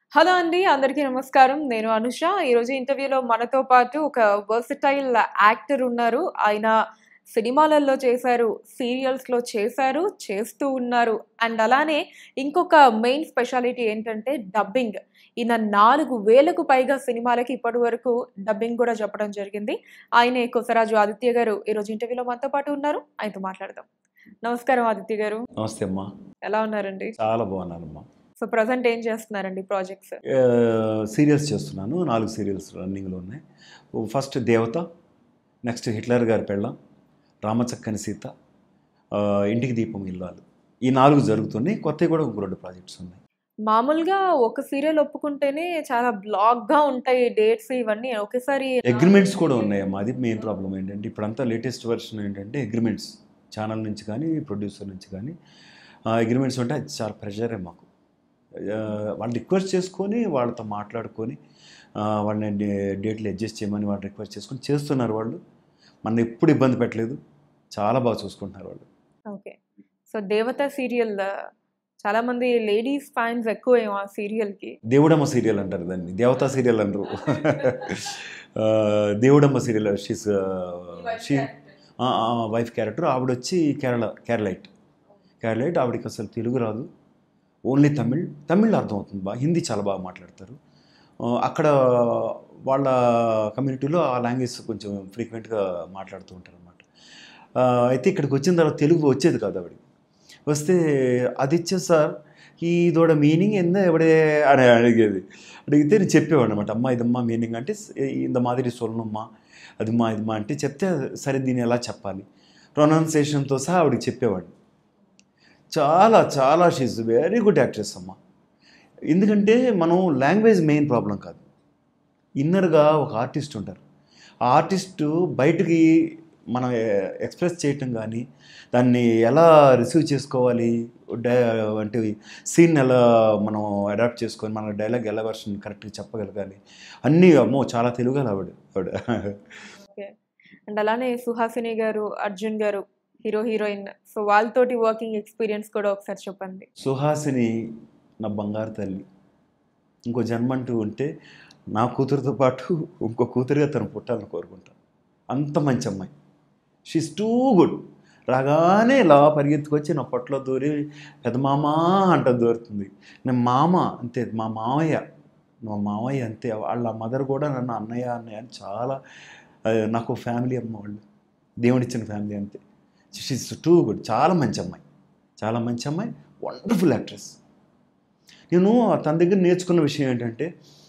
Hello అండి అందరికీ నమస్కారం నేను అనుష ఈరోజు ఇంటర్వ్యూలో మనతో పాటు ఒక వర్సటైల్ యాక్టర్ ఉన్నారు ఆయన సినిమాలలో చేశారు సీరియల్స్లో చేశారు చేస్తూ ఉన్నారు అండ్ అలానే ఇంకొక మెయిన్ స్పెషాలిటీ ఏంటంటే డబ్బింగ్ ఈయన నాలుగు వేలకు పైగా సినిమాలకి ఇప్పటి వరకు డబ్బింగ్ కూడా చెప్పడం జరిగింది ఆయనే కొసరాజు ఆదిత్య గారు ఈరోజు ఇంటర్వ్యూలో మనతో పాటు ఉన్నారు ఆయనతో మాట్లాడదాం నమస్కారం ఆదిత్య గారు నమస్తే అమ్మా ఎలా ఉన్నారండి చాలా బాగున్నానమ్మా సో ప్రజెంట్ ఏం చేస్తున్నారండి ప్రాజెక్ట్స్ సీరియల్స్ చేస్తున్నాను నాలుగు సీరియల్స్ రన్నింగ్లో ఉన్నాయి ఫస్ట్ దేవత నెక్స్ట్ హిట్లర్ గారి పెళ్ళం రామచక్కని సీత ఆ, ఇంటికి దీపం ఇల్లాలు ఈ నాలుగు జరుగుతున్నాయి కొత్తవి కూడా ఇంకో రెండు ప్రాజెక్ట్స్ ఉన్నాయి మామూలుగా ఒక సీరియల్ ఒప్పుకుంటేనే చాలా బ్లాక్ గా ఉంటాయి డేట్స్ ఇవన్నీ ఒకేసారి అగ్రిమెంట్స్ కూడా ఉన్నాయమ్మా అది మెయిన్ ప్రాబ్లం ఏంటంటే ఇప్పుడంతా లేటెస్ట్ వర్షన్ ఏంటంటే అగ్రిమెంట్స్ ఛానల్ నుంచి కానీ ప్రొడ్యూసర్ నుంచి కానీ అగ్రిమెంట్స్ ఉంటే అది చాలా ప్రెషరే మాకు ఆ, వాళ్ళు రిక్వెస్ట్ చేసుకొని వాళ్ళతో మాట్లాడుకొని ఆ, వాళ్ళని డే- డేట్లు అడ్జస్ట్ చేయమని వాళ్ళు రిక్వెస్ట్ చేసుకొని చేస్తున్నారు వాళ్ళు మన ఎప్పుడు ఇబ్బంది పెట్టలేదు చాలా బాగా చూసుకుంటున్నారు వాళ్ళు ఓకే సో దేవత సీరియల్ చాలా మంది లేడీస్ ఫ్యాన్స్ ఎక్కువ ఆ సీరియల్ కి దేవుడమ్మ సీరియల్ అంటారు దాన్ని దేవతా సీరియల్ అనరు ఆ, Devudamma serial she's she wife character ఆవిడ వచ్చి కేరళ కేరళైట్ కేరళైట్ ఆవిడకి అసలు తెలుగు రాదు ఓన్లీ తమిళ్ తమిళ్ అర్థమవుతుంది బాగా హిందీ చాలా బాగా మాట్లాడతారు ఆ, అక్కడ వాళ్ళ కమ్యూనిటీలో ఆ లాంగ్వేజ్ కొంచెం ఫ్రీక్వెంట్గా మాట్లాడుతూ ఉంటారు అనమాట అయితే ఇక్కడికి వచ్చిన తర్వాత తెలుగు వచ్చేది కాదు ఆవిడకి వస్తే అది ఇచ్చే సార్ ఇదోட మీనింగ్ ఎంత ఎవడే అని అడిగేది అడిగితే నేను చెప్పేవాడు అనమాట అమ్మ ఇదమ్మా మీనింగ్ అంటే ఇంత మాదిరి సొల్లనమ్మా అదిమ్మా ఇదమ్మా అంటే చెప్తే సరే దీన్ని ఎలా చెప్పాలి ప్రొనౌన్సియేషన్తో సహా ఆవిడకి చెప్పేవాడు చాలా చాలా షీజ్ వెరీ గుడ్ యాక్ట్రెస్ అమ్మ ఎందుకంటే మనం లాంగ్వేజ్ మెయిన్ ప్రాబ్లం కాదు ఇన్నర్గా ఒక ఆర్టిస్ట్ ఉంటారు ఆ ఆర్టిస్టు బయటికి మనం ఎక్స్ప్రెస్ చేయటం కానీ దాన్ని ఎలా రిసీవ్ చేసుకోవాలి డై అంటే సీన్ ఎలా మనం అడాప్ట్ చేసుకొని మన డైలాగ్ ఎలా వర్షన్ కరెక్ట్గా చెప్పగలగాలి అన్నీ అమ్మో చాలా తెలుగు ఆవిడ ఆవిడ అండ్ అలానే Suhasini garu Arjun garu hero heroine so వాళ్ళతోటి వర్కింగ్ ఎక్స్పీరియన్స్ కూడా ఒకసారి చెప్పండి సుహాసిని నా బంగారు తల్లి ఇంకో జన్మంటూ ఉంటే నా కూతురుతో పాటు ఇంకో కూతురుగా తను పుట్టాలని కోరుకుంటాను అంత మంచి అమ్మాయి షీస్ టూ గుడ్ రాగానే ఇలా పరిగెత్తుకొచ్చి నా పొట్టలో దూరి పెదమామ అంట దూరుతుంది నేను మామ అంతే మా మామయ్య మా మామయ్య అంతే వాళ్ళ మదర్ కూడా నన్ను అన్నయ్య అన్నయ్య అని చాలా ఆ, నాకు ఫ్యామిలీ అమ్మ వాళ్ళు దేవుడిచ్చిన ఫ్యామిలీ అంతే షీస్ టూ గుడ్ చాలా మంచి అమ్మాయి చాలా మంచి అమ్మాయి వండర్ఫుల్ యాక్ట్రెస్ నేను తన దగ్గర నేర్చుకున్న విషయం ఏంటంటే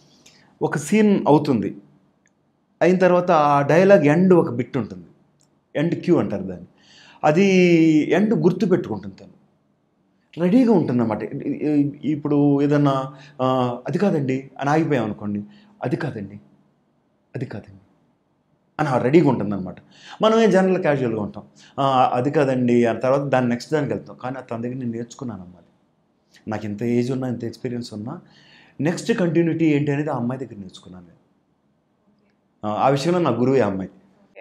ఒక సీన్ అవుతుంది అయిన తర్వాత ఆ డైలాగ్ ఎండ్ ఒక బిట్ ఉంటుంది ఎండ్ క్యూ అంటారు దాన్ని అది ఎండ్ గుర్తు పెట్టుకుంటుంది తను రెడీగా ఉంటుందన్నమాట ఇప్పుడు ఏదన్నా ఆ, అది కాదండి అని ఆగిపోయాం అనుకోండి అది కాదండి అది కాదండి అని ఆ రెడీగా ఉంటుందన్నమాట మనం ఏ జనరల్ క్యాజువల్గా ఉంటాం ఆ, అది కాదండి ఆ తర్వాత దాని నెక్స్ట్ దానికి వెళ్తాం కానీ తన దగ్గర నేను నేర్చుకున్నాను అన్నమాట నాకు ఇంత ఏజ్ ఉన్నా ఇంత ఎక్స్పీరియన్స్ ఉన్నా నెక్స్ట్ కంటిన్యూటీ ఏంటి అనేది ఆ అమ్మాయి దగ్గర నేర్చుకున్నాను నేను ఆ, ఆ విషయంలో నా గురువు ఆ అమ్మాయి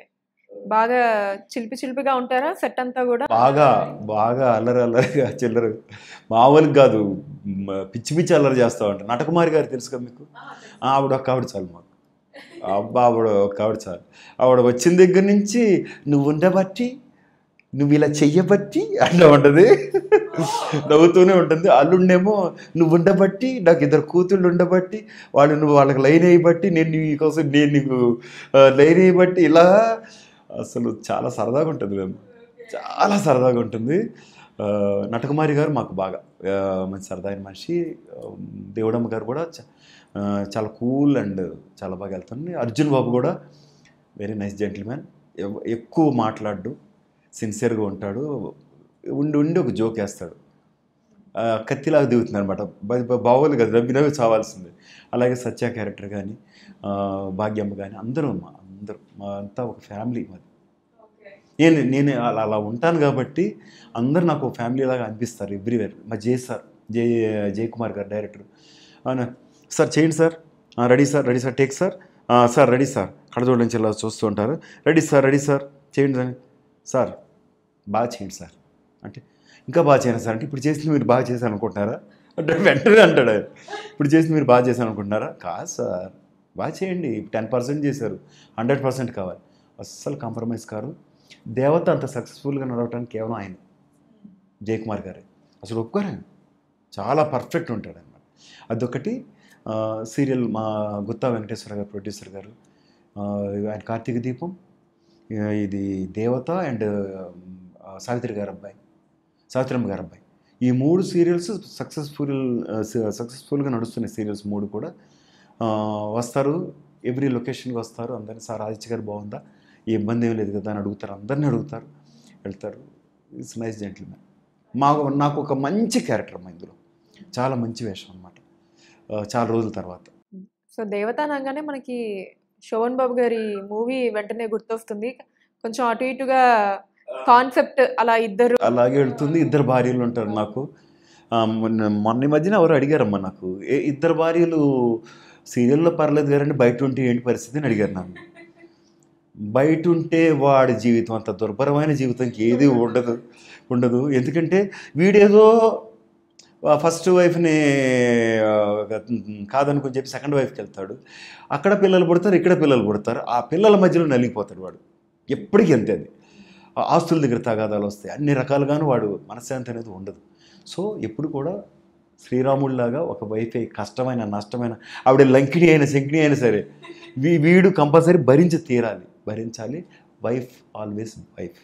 బాగా చిలిపి చిలిపిగా ఉంటారా సెట్ అంతా కూడా బాగా బాగా అల్లరి అల్లరిగా చిల్లర మామూలుగా కాదు మ, పిచ్చి పిచ్చి అల్లరి చేస్తూ ఉంటాను నటకుమారి గారు తెలుసుగా మీకు ఆ, ఆవిడ ఒక్క ఆవిడ చాలు మాకు అబ్బా ఆవిడ ఒక్క ఆవిడ చాలు ఆవిడ వచ్చిన దగ్గర నుంచి నువ్వు ఉండబట్టి నువ్వు ఇలా చెయ్యబట్టి అట్లా ఉంటుంది నవ్వుతూనే ఉంటుంది అల్లుండేమో నువ్వు ఉండబట్టి నాకు ఇద్దరు కూతుళ్ళు ఉండబట్టి వాళ్ళు నువ్వు వాళ్ళకి లైన్ అయ్యబట్టి నేను నీ కోసం నేను నీకు ఆ, లైన్ అయ్యబట్టి ఇలా అసలు చాలా సరదాగా ఉంటుంది మేము చాలా సరదాగా ఉంటుంది ఆ, నటకుమారి గారు మాకు బాగా ఆ, మంచి సరదాయిన మనిషి ఆ, దేవుడమ్మ గారు కూడా చ- ఆ, చాలా కూల్ అండ్ చాలా బాగా వెళ్తుంది అర్జున్ బాబు కూడా వెరీ నైస్ జెంటిల్మెన్ ఎక్కువ మాట్లాడు సిన్సియర్గా ఉంటాడు ఉండి ఉండి ఒక జోక్ వేస్తాడు ఆ, కత్తిలాగా దిగుతుంది అనమాట బాగోలు కదా నవ్వి నవ్వి చావాల్సిందే అలాగే సత్య క్యారెక్టర్ కానీ భాగ్యమ్మ కానీ అందరూ మా అందరూ మా అంతా ఒక ఫ్యామిలీ మాది నేను నేను అలా అలా ఉంటాను కాబట్టి అందరు నాకు ఫ్యామిలీ లాగా అనిపిస్తారు ఎవ్రీవేర్ మా జే సార్ జే జయకుమార్ గారు డైరెక్టర్ అవునా సార్ చేయండి sir ready sir ready sir take sir sir ready sir కడజోడు నుంచి ఇలా చూస్తూ ఉంటారు రెడీ సార్ రెడీ సార్ చేయండి సార్ సార్ బాగా చేయండి సార్ అంటే ఇంకా బాగా చేయండి సార్ అంటే ఇప్పుడు చేసింది మీరు బాగా చేశారు అనుకుంటున్నారా అంటే వెంటనే అంటాడు ఆయన ఇప్పుడు చేసి మీరు బాగా చేశాను అనుకుంటున్నారా కాదు సార్ బాగా చేయండి టెన్ పర్సెంట్ చేశారు హండ్రెడ్ పర్సెంట్ కావాలి అస్సలు కాంప్రమైజ్ కారు దేవత అంత సక్సెస్ఫుల్గా నడవటానికి కేవలం ఆయన జయకుమార్ గారే అసలు ఒప్పుకోరు ఆయన చాలా పర్ఫెక్ట్ ఉంటాడు అనమాట అదొకటి ఆ, సీరియల్ మా గుత్తా వెంకటేశ్వర గారు ప్రొడ్యూసర్ గారు ఆ, ఆయన కార్తీక దీపం ఆ, ఇది దేవత అండ్ ఆ, సావిత్రి గారు అబ్బాయి సావిత్రమ్మ గారు అబ్బాయి ఈ మూడు సీరియల్స్ సక్సెస్ఫుల్ సక్సెస్ఫుల్గా నడుస్తున్నాయి సీరియల్స్ మూడు కూడా ఆ, వస్తారు ఎవ్రీ లొకేషన్కి వస్తారు అందరినీ సార్ ఆదిత్య గారు బాగుందా ఏ ఇబ్బంది ఏం లేదు కదా అని అడుగుతారు అందరినీ అడుగుతారు వెళ్తారు ఇట్స్ నైస్ జెంటిల్మెన్ మాకు నాకు ఒక మంచి క్యారెక్టర్ అమ్మా ఇందులో చాలా మంచి వేషం అనమాట చాలా రోజుల తర్వాత సో దేవత అనగానే మనకి శోభన్ బాబు గారి మూవీ వెంటనే గుర్తొస్తుంది కొంచెం అటు ఇటుగా కాన్సెప్ట్ అలా ఇద్దరు అలాగే వెళ్తుంది ఇద్దరు భార్యలు ఉంటారు నాకు ఆ, మొన్న మొన్న ఈ మధ్యన ఎవరు అడిగారమ్మా నాకు ఏ ఇద్దరు భార్యలు సీరియల్లో పర్లేదు గారండి బయట ఉంటే ఏంటి పరిస్థితి అని అడిగారు నన్ను బయట ఉంటే వాడి జీవితం అంత దుర్భరమైన జీవితంకి ఏది ఉండదు ఉండదు ఎందుకంటే వీడేదో ఫస్ట్ వైఫ్ని కాదనుకుని చెప్పి సెకండ్ వైఫ్కి వెళ్తాడు అక్కడ పిల్లలు పుడతారు ఇక్కడ పిల్లలు పుడతారు ఆ పిల్లల మధ్యలో నలిగిపోతాడు వాడు ఎప్పటికీ అంతే అది ఆ ఆస్తుల దగ్గర తగాదాలు వస్తాయి అన్ని రకాలుగాను వాడు మనశ్శాంతి అనేది ఉండదు సో ఎప్పుడు కూడా శ్రీరాముడిలాగా ఒక వైఫ్ కష్టమైన నష్టమైన ఆవిడ లంకిణి అయిన శంకిణి అయినా సరే వీ వీడు కంపల్సరీ భరించి తీరాలి భరించాలి వైఫ్ ఆల్వేస్ వైఫ్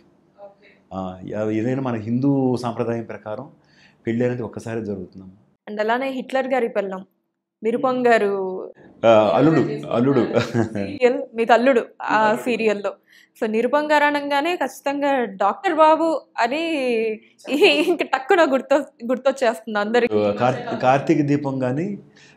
ఏదైనా మన హిందూ సాంప్రదాయం ప్రకారం పెళ్ళి అనేది ఒక్కసారి జరుగుతుందమ్మా అండ్ అలానే హిట్లర్ గారి పెళ్ళం నిరుపం గారు ఆ, అల్లుడు అల్లుడు సీరియల్ మీ తల్లుడు ఆ సీరియల్లో సో నిరుపం గారు అనగానే ఖచ్చితంగా డాక్టర్ బాబు అని ఇంక టక్కున గుర్తొ గుర్తొచ్చేస్తుంది అందరికి కార్ కార్తీక దీపం కానీ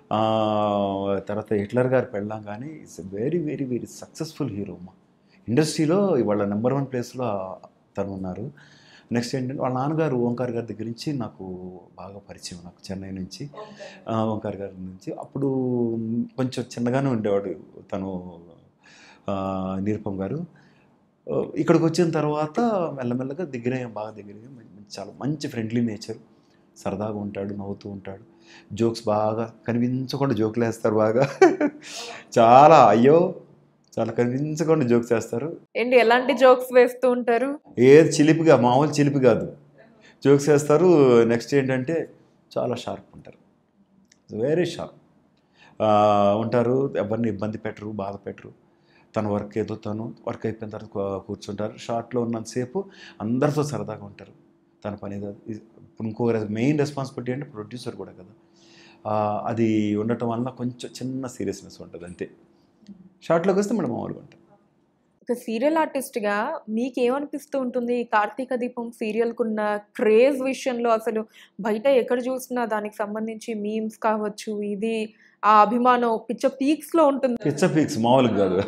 తర్వాత హిట్లర్ గారు పెళ్ళాం కానీ it's very very very successful hero అమ్మా ఇండస్ట్రీలో వాళ్ళ నెంబర్ వన్ ప్లేస్లో తను ఉన్నారు నెక్స్ట్ ఏంటంటే వాళ్ళ నాన్నగారు ఓంకార్ గారి దగ్గర నుంచి నాకు బాగా పరిచయం నాకు చెన్నై నుంచి ఆ, ఓంకార్ గారి నుంచి అప్పుడు కొంచెం చిన్నగానే ఉండేవాడు తను ఆ, నిరుపం గారు ఆ, ఇక్కడికి వచ్చిన తర్వాత మెల్లమెల్లగా దగ్గర బాగా దగ్గర చాలా మంచి ఫ్రెండ్లీ నేచర్ సరదాగా ఉంటాడు నవ్వుతూ ఉంటాడు జోక్స్ బాగా కనిపించకుండా జోకులు వేస్తారు బాగా చాలా అయ్యో చాలా కనిపించకుండా జోక్స్ వేస్తారు ఏంటి ఎలాంటి జోక్స్ వేస్తూ ఉంటారు ఏది చిలిపిగా మామూలు చిలిపి కాదు జోక్స్ వేస్తారు నెక్స్ట్ ఏంటంటే చాలా షార్ప్ ఉంటారు వెరీ షార్ప్ ఉంటారు ఎవరిని ఇబ్బంది పెట్టరు బాధ పెట్టరు తన వర్క్ ఏదో తను వర్క్ అయిపోయిన తర్వాత కూ- కూర్చుంటారు షార్ట్లో ఉన్నంతసేపు అందరితో సరదాగా ఉంటారు తన పని ఏదో ఇది- ఇప్పుడు ఇంకో మెయిన్ రెస్పాన్సిబిలిటీ అంటే ప్రొడ్యూసర్ కూడా కదా ఆ, అది ఉండటం వల్ల కొంచెం చిన్న సీరియస్నెస్ ఉంటుంది అంతే షార్ట్లోకి వస్తే మనం మామూలుగా ఉంటాం ఒక సీరియల్ ఆర్టిస్ట్గా మీకు ఏమనిపిస్తూ ఉంటుంది ఈ కార్తీక దీపం సీరియల్కు ఉన్న క్రేజ్ విషయంలో అసలు బయట ఎక్కడ చూసినా దానికి సంబంధించి మీమ్స్ కావచ్చు ఇది ఆ అభిమానం పిచ్చ పీక్స్లో ఉంటుంది పిచ్చ పీక్స్ మామూలుగా కాదు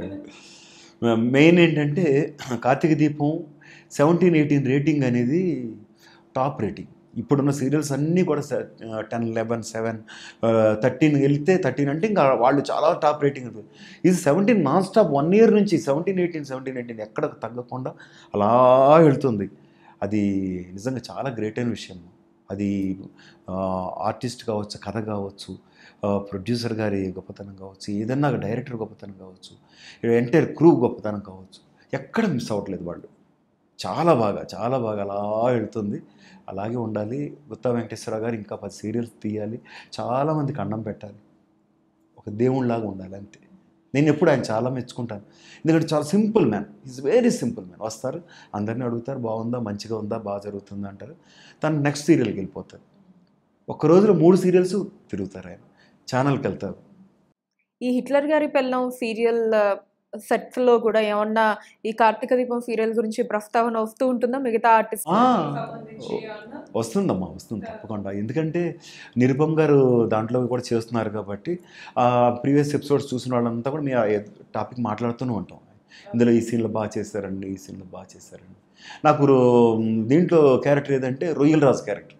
మెయిన్ ఏంటంటే Karthika Deepam seventeen eighteen rating అనేది టాప్ రేటింగ్ ఇప్పుడున్న సీరియల్స్ అన్నీ కూడా టెన్ లెవెన్ సెవెన్ థర్టీన్ వెళ్తే థర్టీన్ అంటే ఇంకా వాళ్ళు చాలా టాప్ రేటింగ్ ఉంటుంది ఇది seventeen non stop one year నుంచి సెవెంటీన్ ఎయిటీన్ సెవెంటీన్ ఎయిటీన్ ఎక్కడ తగ్గకుండా అలా వెళ్తుంది అది నిజంగా చాలా గ్రేట్ అయిన విషయం అది ఆర్టిస్ట్ కావచ్చు కథ కావచ్చు ప్రొడ్యూసర్ గారి గొప్పతనం కావచ్చు ఏదన్నా డైరెక్టర్ గొప్పతనం కావచ్చు ఎంటైర్ క్రూ గొప్పతనం కావచ్చు ఎక్కడ మిస్ అవ్వట్లేదు వాళ్ళు చాలా బాగా చాలా బాగా అలా వెళ్తుంది అలాగే ఉండాలి గుత్తా వెంకటేశ్వర గారు ఇంకా పది సీరియల్స్ తీయాలి చాలామందికి అన్నం పెట్టాలి ఒక దేవుళ్ళలాగా ఉండాలి అంతే నేను ఎప్పుడు ఆయన చాలా మెచ్చుకుంటాను ఎందుకంటే చాలా simple man is very simple man వస్తారు అందరిని అడుగుతారు బాగుందా మంచిగా ఉందా బాగా జరుగుతుందా అంటారు తను నెక్స్ట్ సీరియల్కి వెళ్ళిపోతారు ఒక్క రోజులో మూడు సీరియల్స్ తిరుగుతారు ఆయన ఛానల్కి వెళ్తారు ఈ హిట్లర్ గారి పెళ్ళం సీరియల్ సెట్స్ లో కూడా ఏమన్నా ఈ కార్తీక దీపం సీరియల్ గురించి ప్రస్తావన వస్తూ ఉంటుందా మిగతా ఆర్టిస్ట్ ఆ, వస్తుందమ్మా వస్తుంది తప్పకుండా ఎందుకంటే నిరుపమ్ గారు దాంట్లో కూడా చేస్తున్నారు కాబట్టి ఆ ప్రీవియస్ ఎపిసోడ్స్ చూసిన వాళ్ళంతా కూడా మీ టాపిక్ మాట్లాడుతూనే ఉంటాం ఇందులో ఈ సీన్లో బాగా చేశారండి ఈ సీన్లో బాగా చేశారండి నాకు రో- దీంట్లో క్యారెక్టర్ ఏదంటే రొయ్యల రాజు క్యారెక్టర్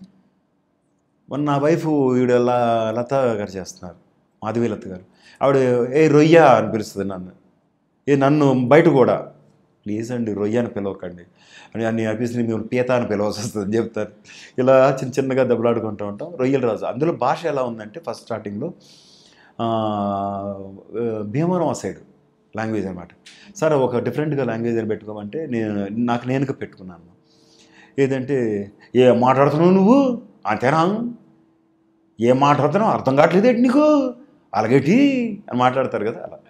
మొన్న నా వైఫ్ ఈవిడ ల- లత గారు చేస్తున్నారు మాధవి లత గారు ఆవిడ ఏ రొయ్య అని పిలుస్తుంది నన్ను ఏ నన్ను బయట కూడా ప్లీజ్ అండి రొయ్య అని పిలవకండి అని అన్ని అనిపిస్తుంది మేము పీత అని పిలవాల్సి వస్తుంది అని చెప్తారు ఇలా చిన్న చిన్నగా దెబ్బలాడుకుంటూ ఉంటాం రొయ్యల రాజు అందులో భాష ఎలా ఉందంటే ఫస్ట్ స్టార్టింగ్లో ఆ, భీమవరం ఆ సైడ్ లాంగ్వేజ్ అనమాట సార్ ఒక డిఫరెంట్గా లాంగ్వేజ్ అని పెట్టుకోమంటే నేను నాకు నేనుగా పెట్టుకున్నాను ఏదంటే ఏ మాట్లాడుతున్నావు నువ్వు అంతేనా ఏం మాట్లాడుతున్నావు అర్థం కావట్లేదు ఏంటి నీకు అలాగేటి అని మాట్లాడతారు కదా అలా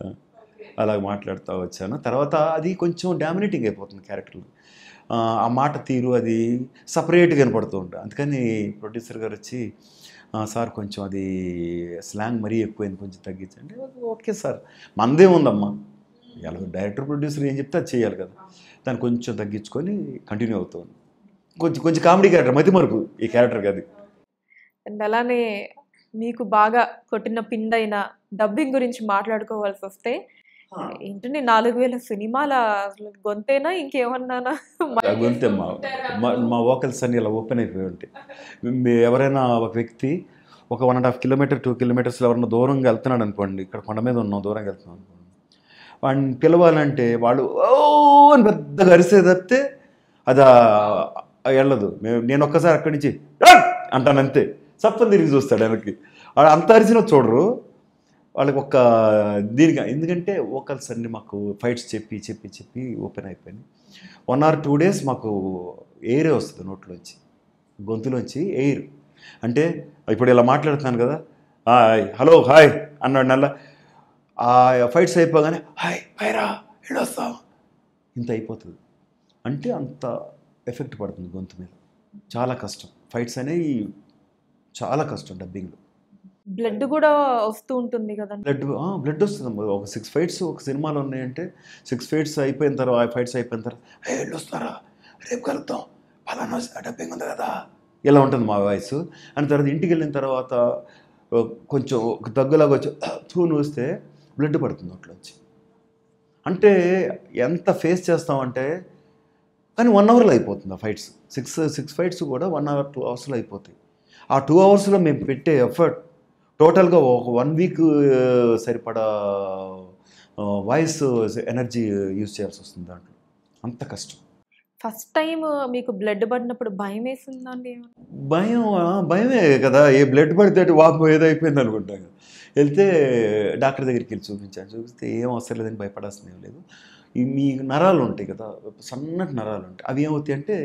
అలా మాట్లాడుతూ వచ్చాను తర్వాత అది కొంచెం డామినేటింగ్ అయిపోతుంది క్యారెక్టర్ ఆ మాట తీరు అది సపరేట్గా కనపడుతూ ఉంటుంది అందుకని ప్రొడ్యూసర్ గారు వచ్చి "ఆ, సార్ కొంచెం అది స్లాంగ్ మరీ ఎక్కువైంది కొంచెం తగ్గించండి ఓకే సార్ మందే ఉందమ్మా ఎలా డైరెక్టర్ ప్రొడ్యూసర్ ఏం చెప్తే అది చేయాలి కదా దాన్ని కొంచెం తగ్గించుకొని కంటిన్యూ అవుతుంది కొంచెం కొంచెం కామెడీ క్యారెక్టర్ మతి మరుపు ఈ క్యారెక్టర్కి అది అండ్ అలానే మీకు బాగా కొట్టిన పిండైన డబ్బింగ్ గురించి మాట్లాడుకోవాల్సి వస్తే ఏంటండి నాలుగు వేల సినిమాల అసలు గొంతేనా ఇంకేమన్నానా ఆ గొంతే మా మా- మా వోకల్స్ అన్ని ఇలా ఓపెన్ అయిపోయి ఉంటాయి మీ- ఎవరైనా ఒక వ్యక్తి ఒక one and half kilometre two kilometres ఎవరైనా దూరంగా వెళ్తున్నాడు అనుకోండి ఇక్కడ కొండ మీద ఉన్నాం దూరంగా వెళ్తున్నాం అనుకోండి వాడిని పిలవాలంటే వాడు ఓ అని పెద్దగా అరిసే తప్పితే అది ఆ- ఆ వెళ్ళదు మేము నేను ఒక్కసారి అక్కడి నుంచి "ఏయ్!" అంటాను అంతే సప్పని తిరిగి చూస్తాడు వెనక్కి వాడు అంత అరిచినా చూడరు వాళ్ళకి ఒక దీనికి ఎందుకంటే వోకల్స్ అన్ని మాకు ఫైట్స్ చెప్పి చెప్పి చెప్పి ఓపెన్ అయిపోయినాయి వన్ ఆర్ టూ డేస్ మాకు ఎయిరే వస్తుంది నోట్లోంచి గొంతులోంచి ఎయిర్ అంటే ఇప్పుడు ఇలా మాట్లాడుతున్నాను కదా హాయ్ హలో హాయ్ అన్నాడు నల్ల ఆ ఫైట్స్ అయిపోగానే హాయ్ పైరా వెళ్ళొస్తాం ఇంత అయిపోతుంది అంటే అంత ఎఫెక్ట్ పడుతుంది గొంతు మీద చాలా కష్టం ఫైట్స్ అనేవి చాలా కష్టం డబ్బింగ్లో బ్లడ్ కూడా వస్తూ ఉంటుంది కదండి బ్లడ్ బ్లడ్ వస్తుంది ఒక సిక్స్ ఫైట్స్ ఒక సినిమాలో ఉన్నాయంటే సిక్స్ ఫైట్స్ అయిపోయిన తర్వాత ఫైట్స్ అయిపోయిన తర్వాత "ఏ, వెళ్ళి వస్తారా రేపు కలుద్దాం పలానా డబ్బింగ్ ఉంది కదా ఇలా ఉంటుంది మా వాయిస్ అని తర్వాత ఇంటికి వెళ్ళిన తర్వాత ఆ, కొంచెం ఒక దగ్గులాగా వచ్చి తూను వస్తే బ్లడ్ పడుతుంది నోట్లోంచి అంటే ఎంత ఫేస్ చేస్తామంటే కానీ వన్ అవర్లో అయిపోతుంది ఆ ఫైట్స్ సిక్స్ సిక్స్ ఫైట్స్ కూడా వన్ అవర్ టూ అవర్స్లో అయిపోతాయి ఆ టూ అవర్స్లో మేము పెట్టే ఎఫర్ట్ టోటల్గా ఒక వన్ వీక్ సరిపడా వాయిస్ ఎనర్జీ యూజ్ చేయాల్సి వస్తుంది దాంట్లో అంత కష్టం ఫస్ట్ టైం మీకు బ్లడ్ పడినప్పుడు భయం వేసిందండి భయం ఆ, భయమే కదా ఏ బ్లడ్ పడితే అటు వాపు ఏదో అయిపోయింది అనుకుంటాం కదా. వెళ్తే డాక్టర్ దగ్గరికి వెళ్ళి చూపించాను చూపిస్తే ఏం అవసరం లేదని భయపడాల్సిన ఏం లేదు ఈ మీ నరాలు ఉంటాయి కదా సన్నటి నరాలు ఉంటాయి అవి ఏమవుతాయి అంటే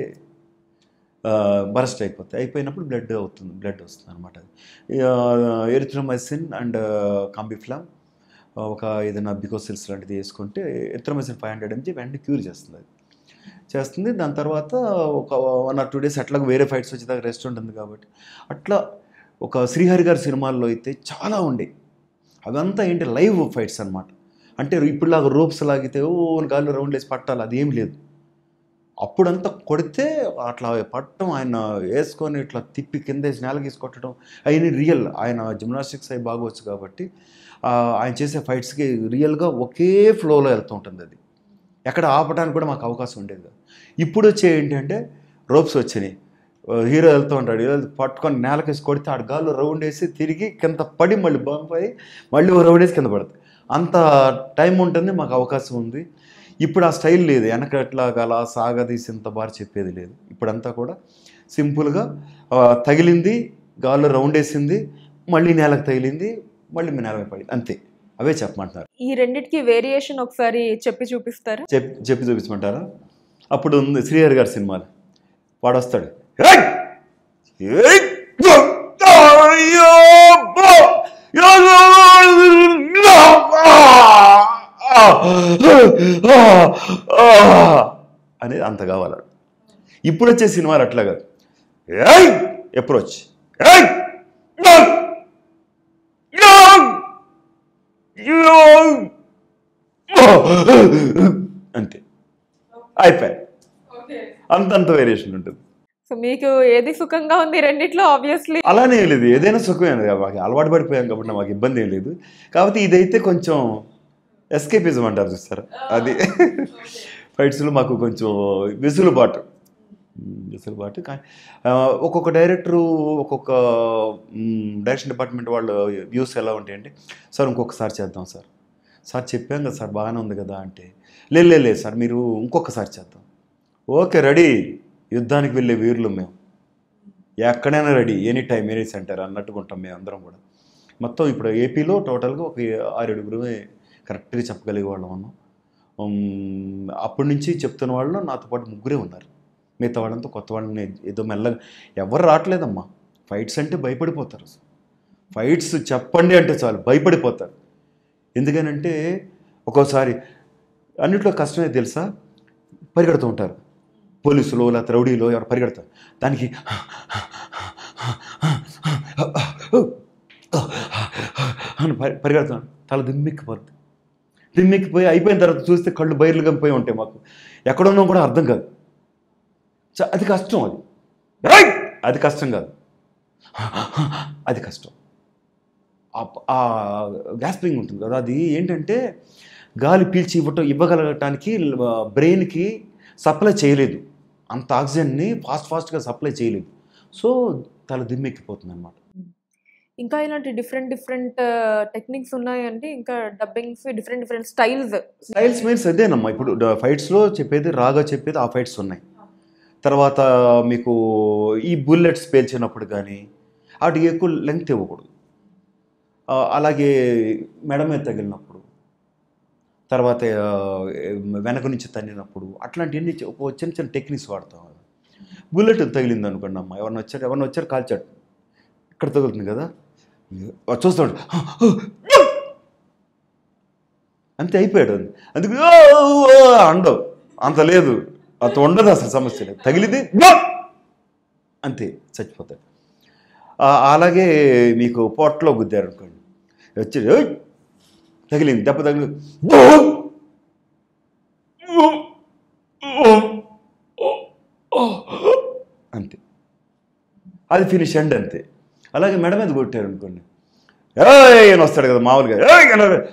బరస్ట్ అయిపోతాయి అయిపోయినప్పుడు బ్లడ్ అవుతుంది బ్లడ్ వస్తుంది అనమాట ఎరిథ్రోమైసిన్ అండ్ కాంబిఫ్లామ్ ఒక ఏదైనా బికోసిల్స్ లాంటిది వేసుకుంటే ఎరిథ్రోమైసిన్ ఫైవ్ హండ్రెడ్ ఎంజీ వెంటనే క్యూర్ చేస్తుంది అది చేస్తుంది దాని తర్వాత ఒక వన్ ఆర్ టూ డేస్ అట్లా వేరే ఫైట్స్ వచ్చేదాకా రెస్ట్ ఉంటుంది కాబట్టి అట్లా ఒక శ్రీహరి గారి సినిమాల్లో అయితే చాలా ఉండే అదంతా ఏంటి లైవ్ ఫైట్స్ అనమాట అంటే ఇప్పుడులాగా రోప్స్ లాగితే ఓ గాల్లో రౌండ్ వేసి పట్టాలి అది ఏం లేదు అప్పుడంతా కొడితే అట్లా పట్టడం ఆయన వేసుకొని ఇట్లా తిప్పి కింద వేసి నేలగీసి కొట్టడం అవన్నీ రియల్ ఆయన జిమ్నాస్టిక్స్ అవి బాగవచ్చు కాబట్టి ఆ, ఆయన చేసే ఫైట్స్కి రియల్గా ఒకే ఫ్లోలో వెళ్తూ ఉంటుంది అది ఎక్కడ ఆపడానికి కూడా మాకు అవకాశం ఉండేది కాదు ఇప్పుడు వచ్చే ఏంటంటే రోప్స్ వచ్చినాయి హీరో వెళ్తూ ఉంటాడు హీరో పట్టుకొని నేలకేసి కొడితే ఆడ గాల్లో రౌండ్ వేసి తిరిగి కింద పడి మళ్ళీ బంప్ అయ్యి మళ్ళీ ఓ రౌండ్ వేసి కింద పడుతుంది అంత టైం ఉంటుంది మాకు అవకాశం ఉంది ఇప్పుడు ఆ స్టైల్ లేదు వెనకట్లాగా అలా సాగదీసి ఇంత బాగా చెప్పేది లేదు ఇప్పుడంతా కూడా సింపుల్గా ఆ, తగిలింది గాల్లో రౌండ్ వేసింది మళ్ళీ నేలకు తగిలింది మళ్ళీ మీ నేల మీద పడింది అంతే అవే చెప్పమంటున్నారు ఈ రెండిటికి వేరియేషన్ ఒకసారి చెప్పి చూపిస్తారా చెప్పి చెప్పి చూపించమంటారా అప్పుడు ఉంది శ్రీహరి గారి సినిమాలు వాడు వస్తాడు "ఏయ్! ఏయ్! అయ్యో! బో! అనేది అంత కావాలి ఇప్పుడు వచ్చే సినిమాలు అట్లా కాదు ఏయ్ అప్రోచ్ ఏయ్ అంతే అయిపోయి అంతంత వేరియేషన్ ఉంటుంది సో మీకు ఏది సుఖంగా ఉంది ఈ రెండిట్లో ఆబ్వియస్లీ అలానే ఏం లేదు ఏదైనా సుఖమే కదా మాకు అలవాటు పడిపోయాం కాబట్టి మాకు ఇబ్బంది ఏం లేదు కాబట్టి ఇదైతే కొంచెం ఎస్కేపిజం అంటారు చూస్తారా అది ఫైట్స్లో మాకు కొంచెం విసులుబాటు ఉమ్, విసులుబాటు కానీ ఆ, ఒక్కొక్క డైరెక్టరు ఒక్కొక్క ఉమ్, డైరెక్షన్ డిపార్ట్మెంట్ వాళ్ళ వ్యూస్ ఎలా ఉంటాయంటే సార్ ఇంకొకసారి చేద్దాం సార్ సార్ చెప్పాం కదా సార్ బాగానే ఉంది కదా అంటే లేదు లేదు లేదు సార్ మీరు ఇంకొకసారి చేద్దాం ఓకే రెడీ యుద్ధానికి వెళ్ళే వీరులు మేము ఎక్కడైనా ready any time any centre అన్నట్టుగా ఉంటాం మేము అందరం కూడా మొత్తం ఇప్పుడు ఏపీలో టోటల్గా ఒక ఆరేడుగురు కరెక్ట్గా చెప్పగలిగే వాళ్ళం ఉన్నాం ఉమ్, అప్పటి నుంచి చెప్తున్న వాళ్ళు నాతో పాటు ముగ్గురే ఉన్నారు మిగతా వాళ్ళంతా కొత్త వాళ్ళని ఏదో మెల్లగా ఎవరు రావట్లేదమ్మా ఫైట్స్ అంటే భయపడిపోతారు అసలు ఫైట్స్ చెప్పండి అంటే చాలు భయపడిపోతారు ఎందుకనంటే ఒక్కోసారి అన్నిట్లో కష్టమే తెలుసా పరిగెడుతూ ఉంటారు పోలీసులు లేకపోతే రౌడీలో ఎవరు పరిగెడతారు దానికి అని పరి పరిగెడుతున్నాను తల దిమ్మెక్కిపోద్ది దిమ్మెక్కిపోయి అయిపోయిన తర్వాత చూస్తే కళ్ళు బయర్లు కంపిపోయి ఉంటాయి మాకు ఎక్కడున్నాం కూడా అర్థం కాదు చ- అది కష్టం అది రైట్ అది కష్టం కాదు అది కష్టం ఆ- ఆ గ్యాస్పింగ్ ఉంటుంది కదా అది ఏంటంటే గాలి పీల్చి ఇవ్వటం ఇవ్వగలగటానికి బ్రెయిన్కి సప్లై చేయలేదు అంత ఆక్సిజన్ని ఫాస్ట్ ఫాస్ట్గా సప్లై చేయలేదు సో తల దిమ్మెక్కిపోతుంది అనమాట ఇంకా ఇలాంటి డిఫరెంట్ డిఫరెంట్ టెక్నిక్స్ ఉన్నాయంటే ఇంకా dubbings different different styles styles means అదేనమ్మా ఇప్పుడు ఫైట్స్లో చెప్పేది రాగా చెప్పేది ఆ ఫైట్స్ ఉన్నాయి తర్వాత మీకు ఈ బుల్లెట్స్ పేల్చినప్పుడు కానీ వాటికి ఎక్కువ లెంగ్త్ ఇవ్వకూడదు ఆ, అలాగే మెడ మీద తగిలినప్పుడు తర్వాత ఆ, వెనక నుంచి తన్నినప్పుడు అట్లాంటివన్నీ చి- ఒక చిన్న చిన్న టెక్నిక్స్ వాడతాం బుల్లెట్ తగిలింది అనుకోండి అమ్మ ఎవరిని వచ్చారు ఎవరిని వచ్చారు కాల్చాడు ఇక్కడ తగులుతుంది కదా చూస్తాడు అంతే అయిపోయాడు అందుకు "ఓ, ఓ" అండవు అంత లేదు అంత ఉండదు అసలు సమస్య లేదు తగిలింది "బో!" అంతే చచ్చిపోతాడు ఆ, అలాగే మీకు పొట్టలో గుద్దారు అనుకోండి వచ్చి "ఓయ్!" తగిలింది దెబ్బ తగిలి "బో!" అంతే అది ఫినిష్ అండ్ అంతే అలాగే మెడ మీద కొట్టారు అనుకోండి ఏయ్ అని వస్తాడు కదా మామూలుగా "ఏయ్" అని అన్నాడు.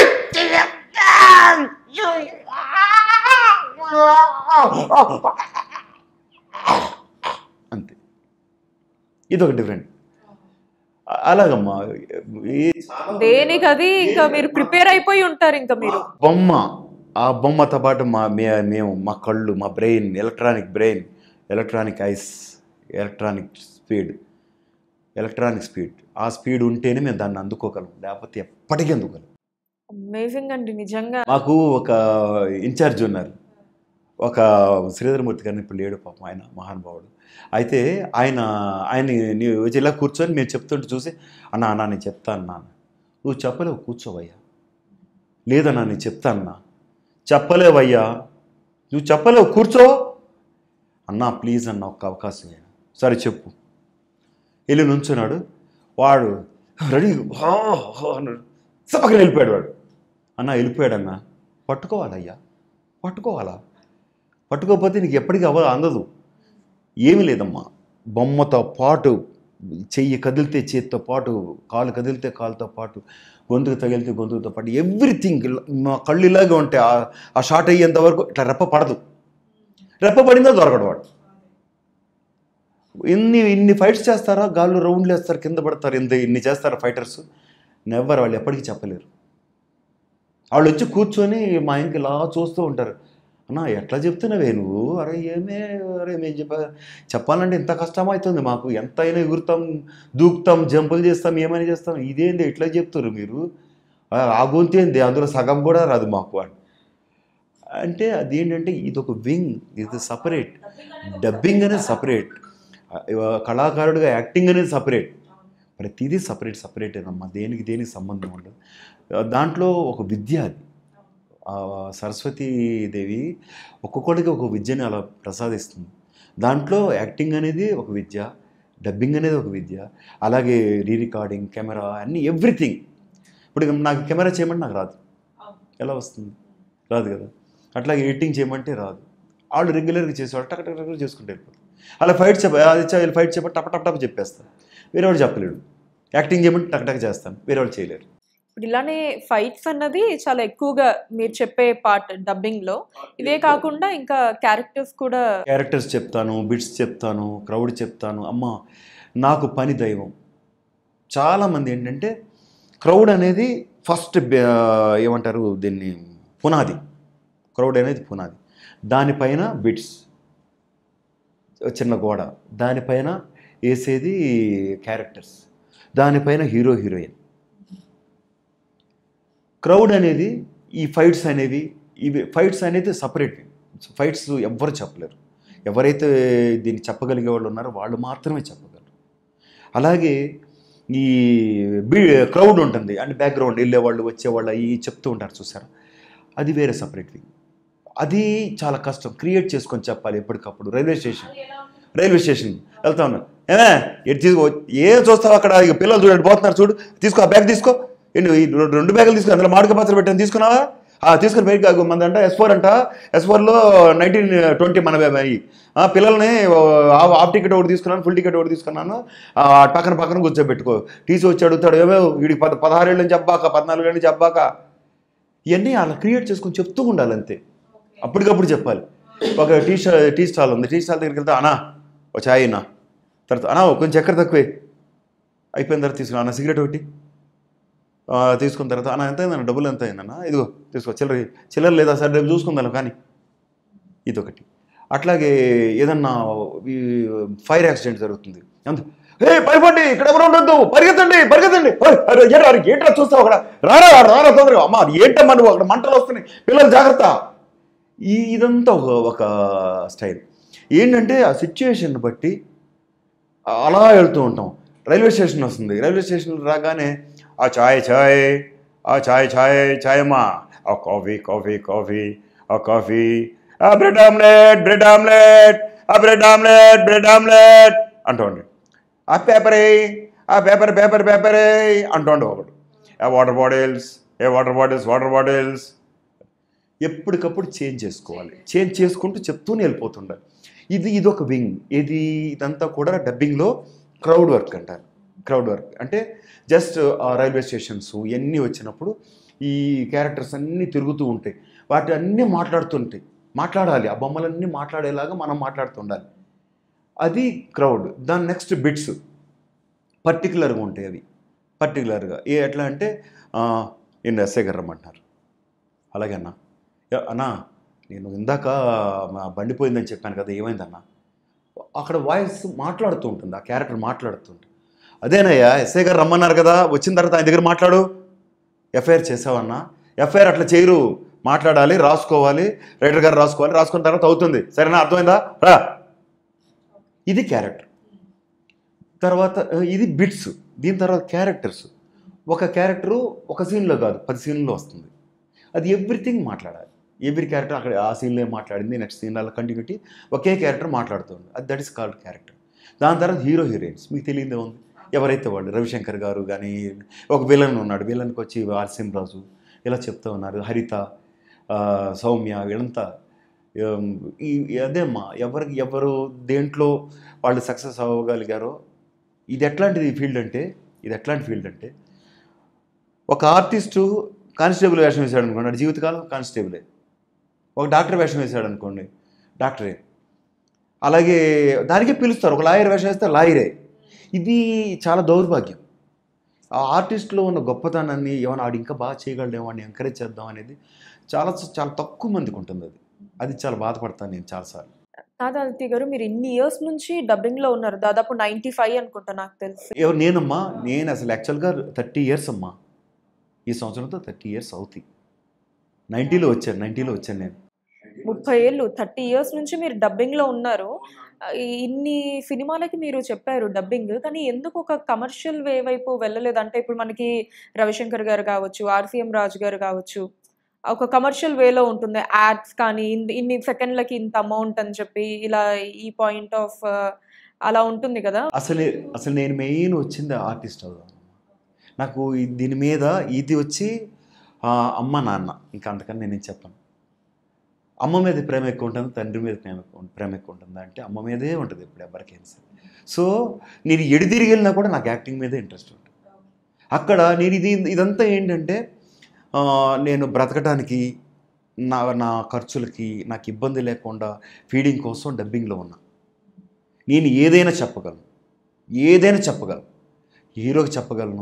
అంతే ఇది ఒక డిఫరెంట్ అలాగమ్మా ఈ దేనికి అది ఇంకా మీరు ప్రిపేర్ అయిపోయి ఉంటారు ఇంకా మీరు బొమ్మ ఆ బొమ్మతో పాటు మా మే- మేము మా కళ్ళు మా brain electronic brain electronic eyes electronic speed electronic speed ఆ స్పీడ్ ఉంటేనే మేము దాన్ని అందుకోగలం లేకపోతే ఎప్పటికీ అందుకోగలం అమేజింగ్ అండి నిజంగా మాకు ఒక ఇన్ఛార్జ్ ఉన్నారు ఒక శ్రీధరమూర్తి గారిని ఇప్పుడు లేడు పాపం ఆయన మహానుభావుడు అయితే ఆయన ఆయన నీ వచ్చి ఇలా కూర్చొని మేము చెప్తుంటే చూసి అన్న అన్న నేను చెప్తాను నాన్న నువ్వు చెప్పలేవు కూర్చోవయ్యా లేదన్నా నేను చెప్తానన్నా చెప్పలేవయ్యా నువ్వు చెప్పలేవు కూర్చో అన్నా ప్లీజ్ అన్న ఒక్క అవకాశం ఇయ్యి. సరే చెప్పు వెళ్ళి నుంచున్నాడు వాడు రెడీ హా, హా అన్నాడు సపక్కన వెళ్ళిపోయాడు వాడు అన్న వెళ్ళిపోయాడన్నా పట్టుకోవాలయ్యా పట్టుకోవాలా పట్టుకోకపోతే నీకు ఎప్పటికీ అవ అందదు ఏమీ లేదమ్మా బొమ్మతో పాటు చెయ్యి కదిలితే చేతితో పాటు కాలు కదిలితే కాలుతో పాటు గొంతుకు తగిలితే గొంతుకుతో పాటు ఎవ్రీథింగ్ మా కళ్ళు ఇలాగే ఉంటాయి ఆ- ఆ షాట్ అయ్యేంత వరకు ఇట్లా రెప్ప పడదు రెప్ప పడిందో దొరకడు వాడు ఇన్ని ఇన్ని ఫైట్స్ చేస్తారా గాళ్ళు రౌండ్లు వేస్తారు కింద పడతారు ఇంత ఇన్ని చేస్తారా ఫైటర్స్ నెవ్వర్ వాళ్ళు ఎప్పటికీ చెప్పలేరు వాళ్ళు వచ్చి కూర్చొని మా ఇంటికి ఇలా చూస్తూ ఉంటారు అన్నా ఎట్లా చెప్తున్నావే నువ్వు అరే ఏమే అరే మేము చెప్ప చెప్పాలంటే ఇంత కష్టం అవుతుంది మాకు ఎంత అయినా ఎగురుతాం దూకుతాం జంపులు చేస్తాం ఏమైనా చేస్తాం ఇదేంది ఎట్లా చెప్తారు మీరు ఆ ఆ గొంతు ఏంది అందులో సగం కూడా రాదు మాకు అని అంటే అదేంటంటే ఇది ఒక వింగ్ ఇది సపరేట్ డబ్బింగ్ అనేది సపరేట్ కళాకారుడిగా యాక్టింగ్ అనేది సపరేట్ ప్రతిదీ సపరేట్ సపరేటేనమ్మా దేనికి దేనికి సంబంధం ఉండదు ఆ, దాంట్లో ఒక విద్య అది ఆ సరస్వతీదేవి ఒక్కొక్కడికి ఒక విద్యని అలా ప్రసాదిస్తుంది దాంట్లో యాక్టింగ్ అనేది ఒక విద్య డబ్బింగ్ అనేది ఒక విద్య అలాగే రీ రికార్డింగ్ కెమెరా అన్నీ ఎవ్రీథింగ్ ఇప్పుడు నాకు కెమెరా చేయమంటే నాకు రాదు ఎలా వస్తుంది రాదు కదా అట్లాగే ఎడిటింగ్ చేయమంటే రాదు వాళ్ళు రెగ్యులర్గా చేసేవాళ్ళు టక్ టక్ టక్ చేసుకుంటూ వెళ్ళిపోతారు అలా ఫైట్ చెప్ప అది చే- ఫైట్ చెప్పి టప్ టప్ టప్ చెప్పేస్తాను వేరే వాడు చెప్పలేడు యాక్టింగ్ చేయమంటే టక్ టక్ చేస్తాను వేరే వాళ్ళు చేయలేరు ఇప్పుడు ఇలానే ఫైట్స్ అన్నది చాలా ఎక్కువగా మీరు చెప్పే పార్ట్ డబ్బింగ్ లో ఇదే కాకుండా ఇంకా క్యారెక్టర్స్ కూడా క్యారెక్టర్స్ చెప్తాను బిట్స్ చెప్తాను క్రౌడ్ చెప్తాను అమ్మ నాకు పని దైవం చాలామంది ఏంటంటే క్రౌడ్ అనేది ఫస్ట్ ఏమంటారు దీన్ని పునాది క్రౌడ్ అనేది పునాది దానిపైన బిట్స్ చిన్న గోడ దానిపైన వేసేది క్యారెక్టర్స్ దానిపైన హీరో హీరోయిన్ క్రౌడ్ అనేది ఈ ఫైట్స్ అనేవి ఇవి ఫైట్స్ అనేది సపరేట్ ఫైట్స్ ఎవ్వరు చెప్పలేరు ఎవరైతే దీన్ని చెప్పగలిగే వాళ్ళు ఉన్నారో వాళ్ళు మాత్రమే చెప్పగలరు అలాగే ఈ బీ క్రౌడ్ ఉంటుంది అండ్ బ్యాక్గ్రౌండ్ వెళ్ళేవాళ్ళు వచ్చేవాళ్ళు అవి చెప్తూ ఉంటారు చూసారా అది వేరే సపరేట్ థింగ్ అది చాలా కష్టం క్రియేట్ చేసుకొని చెప్పాలి ఎప్పటికప్పుడు రైల్వే స్టేషన్ రైల్వే స్టేషన్ వెళ్తా ఉన్నా ఏమే ఎటు తీసుకో ఏం చూస్తావు అక్కడ ఇక పిల్లలు చూడండి పోతున్నారు చూడు తీసుకో ఆ బ్యాగ్ తీసుకో ఏంటి ఈ రెండు- రెండు బ్యాగులు తీసుకో అందులో మామిడికాయ పత్రం పెట్టాను తీసుకున్నావా ఆ తీసుకుని బయట కాదు మందంట ఎస్ ఫోర్ అంట ఎస్ ఫోర్లో నైన్టీన్ ట్వంటీ మన అయ్యి ఆ పిల్లల్ని హాఫ్ టికెట్ ఒకటి తీసుకున్నాను ఫుల్ టికెట్ ఒకటి తీసుకున్నాను ఆ పక్కన పక్కన కూర్చోబెట్టుకో టీసీ వచ్చి అడుగుతాడు ఏమో వీడికి పద పదహారేళ్ళ నుంచి అబ్బాక పద్నాలుగు నుంచి అబ్బాక ఇవన్నీ అలా క్రియేట్ చేసుకొని చెప్తూ ఉండాలి అంతే అప్పటికప్పుడు చెప్పాలి ఒక టీ స్టా టీ స్టాల్ ఉంది టీ స్టాల్ దగ్గరికి వెళ్తే అనా ఒక ఛాయ్ అన్నా తర్వాత అనా కొంచెం చక్కెర తక్కువే అయిపోయిన తర్వాత తీసుకున్నా అన్న సిగరెట్ ఒకటి ఆ, తీసుకున్న తర్వాత అన్న ఎంత అయిందన్న డబ్బులు ఎంత అయిందన్న ఇదిగో తీసుకో చిల్లర చిల్లర లేదా సార్ రేపు చూసుకుందాం కానీ ఇదొకటి అట్లాగే ఏదన్నా ఈ ఫైర్ యాక్సిడెంట్ జరుగుతుంది అంత ఏ పైపండి ఇక్కడ ఎవరు ఉండొద్దు పరిగెత్తండి పరిగెత్తండి ఓయ్, అరే, ఏంట్రా, అరే, ఏంట్రా చూస్తావు అక్కడ రారా రారా తొందరగా అమ్మా అది ఏంటమ్మా నువ్వు అక్కడ మంటలు వస్తున్నాయి పిల్లలు జాగ్రత్త ఈ ఇదంతా ఒక ఒక స్టైల్ ఏంటంటే ఆ సిచ్యువేషన్ బట్టి అలా వెళ్తూ ఉంటాం రైల్వే స్టేషన్ వస్తుంది రైల్వే స్టేషన్ రాగానే ఆ ఛాయ్ ఛాయ్ ఆ ఛాయ్ ఛాయ్ ఛాయ్ అమ్మా ఆ కాఫీ కాఫీ కాఫీ ఆ కాఫీ ఆ బ్రెడ్ ఆమ్లెట్ బ్రెడ్ ఆమ్లెట్ ఆ బ్రెడ్ ఆమ్లెట్ బ్రెడ్ ఆమ్లెట్ అంటోండి ఆ పేపరే ఆ పేపర్ పేపర్ పేపరే అంటోండి ఒకడు ఆ వాటర్ బాటిల్స్ ఏ వాటర్ బాటిల్స్ వాటర్ బాటిల్స్ ఎప్పటికప్పుడు చేంజ్ చేసుకోవాలి చేంజ్ చేసుకుంటూ చెప్తూనే వెళ్ళిపోతుండాలి ఇది ఇది ఒక వింగ్ ఇది ఇదంతా కూడా డబ్బింగ్లో క్రౌడ్ వర్క్ అంటారు క్రౌడ్ వర్క్ అంటే జస్ట్ రైల్వే స్టేషన్స్ ఇవన్నీ వచ్చినప్పుడు ఈ క్యారెక్టర్స్ అన్నీ తిరుగుతూ ఉంటాయి వాటి అన్నీ మాట్లాడుతుంటాయి మాట్లాడాలి ఆ బొమ్మలన్నీ మాట్లాడేలాగా మనం మాట్లాడుతుండాలి అది క్రౌడ్ దాని నెక్స్ట్ బిట్స్ పర్టికులర్గా ఉంటాయి అవి పర్టికులర్గా ఏ ఎట్లా అంటే నేను ఎస్ఐ గారు రమ్మంటున్నారు అలాగే అన్న "యా, అన్నా నేను ఇందాక మా బండి పోయిందని చెప్పాను కదా ఏమైందన్నా అక్కడ వాయిస్ మాట్లాడుతూ ఉంటుంది ఆ క్యారెక్టర్ మాట్లాడుతుంటుంది అదేనయ్యా ఎస్ఐ గారు రమ్మన్నారు కదా వచ్చిన తర్వాత ఆయన దగ్గర మాట్లాడు ఎఫ్ఐఆర్ చేసావన్నా ఎఫ్ఐఆర్ అట్లా చేయరు మాట్లాడాలి రాసుకోవాలి రైటర్ గారు రాసుకోవాలి రాసుకున్న తర్వాత అవుతుంది సరేనా అర్థమైందా రా ఇది క్యారెక్టర్ తర్వాత ఆ, ఇది బిట్స్ దీని తర్వాత క్యారెక్టర్స్ ఒక క్యారెక్టరు ఒక సీన్లో కాదు పది సీన్లో వస్తుంది అది ఎవ్రీథింగ్ మాట్లాడాలి ఎవ్రీ క్యారెక్టర్ అక్కడ ఆ సీన్లో ఏం మాట్లాడింది నెక్స్ట్ సీన్ అలా కంటిన్యూటీ ఒకే క్యారెక్టర్ మాట్లాడుతుంది అది దట్ ఇస్ కాల్డ్ క్యారెక్టర్ దాని తర్వాత హీరో హీరోయిన్స్ మీకు తెలియదే ఉంది ఎవరైతే వాళ్ళు రవిశంకర్ గారు కానీ ఒక విలన్ ఉన్నాడు విలన్కి వచ్చి ఆర్సిం రాజు ఇలా చెప్తూ ఉన్నారు హరిత ఆ, సౌమ్య వీళ్ళంతా ఏం, ఈ అదేమ్మా ఎవరికి ఎవరు దేంట్లో వాళ్ళు సక్సెస్ అవ్వగలిగారో ఇది ఎట్లాంటిది ఫీల్డ్ అంటే ఇది ఎట్లాంటి ఫీల్డ్ అంటే ఒక ఆర్టిస్టు కానిస్టేబుల్ వేషం వేశాడు అనుకోండి వాడి జీవితకాలం కానిస్టేబులే ఒక డాక్టర్ వేషం వేశాడు అనుకోండి డాక్టరే అలాగే దానికే పిలుస్తారు ఒక లాయర్ వేషం వేస్తే లాయరే ఇది చాలా దౌర్భాగ్యం ఆ ఆర్టిస్ట్లో ఉన్న గొప్పతనాన్ని ఏమైనా ఆడు ఇంకా బాగా చేయగలడేమో అని ఎంకరేజ్ చేద్దాం అనేది చాలా చాలా తక్కువ మందికి ఉంటుంది అది అది చాలా బాధపడతాను నేను చాలాసార్లు నాదాదిత్య గారు మీరు ఇన్ని ఇయర్స్ నుంచి డబ్బింగ్ లో ఉన్నారు దాదాపు నైన్టీ ఫైవ్ అనుకుంటా నాకు తెలిసి ఎవరు నేనమ్మా నేను అసలు యాక్చువల్గా థర్టీ ఇయర్స్ అమ్మా ఈ సంవత్సరంతో థర్టీ ఇయర్స్ అవుతాయి నైంటీలో వచ్చాను నైంటీలో వచ్చాను నేను ముప్పై ఏళ్ళు థర్టీ ఇయర్స్ నుంచి మీరు డబ్బింగ్ లో ఉన్నారు ఆ, ఇన్ని సినిమాలకి మీరు చెప్పారు డబ్బింగ్ కానీ ఎందుకు ఒక కమర్షియల్ వే వైపు వెళ్ళలేదు అంటే ఇప్పుడు మనకి రవిశంకర్ గారు కావచ్చు ఆర్సీఎం రాజు గారు కావచ్చు ఒక కమర్షియల్ వేలో ఉంటుంది యాడ్స్ కానీ ఇన్- ఇన్ని సెకండ్లకి ఇంత అమౌంట్ అని చెప్పి ఇలా ఈ పాయింట్ ఆఫ్ అలా ఉంటుంది కదా అసలు అసలు నేను మెయిన్ వచ్చింది ఆర్టిస్ట్ అవుదాం నాకు ఈ- దీని మీద ఇది వచ్చి ఆ, అమ్మ నాన్న ఇంకా అంతకన్నా నేనేం చెప్పను అమ్మ మీద ప్రేమ ఎక్కువ ఉంటుంది తండ్రి మీద ప్రేమ ఎక్కువ ప్రేమ ఎక్కువ ఉంటుంది అంటే అమ్మ మీదే ఉంటుంది ఇప్పుడు ఎవరికైనా సరే సో నేను ఎడిదిరిగి వెళ్ళినా కూడా నాకు యాక్టింగ్ మీదే ఇంట్రెస్ట్ ఉంటుంది అక్కడ నేను ఇది ఇదంతా ఏంటంటే ఆ, నేను బ్రతకడానికి నా నా ఖర్చులకి నాకు ఇబ్బంది లేకుండా ఫీడింగ్ కోసం డబ్బింగ్లో ఉన్నా నేను ఏదైనా చెప్పగలను ఏదైనా చెప్పగలను హీరోకి చెప్పగలను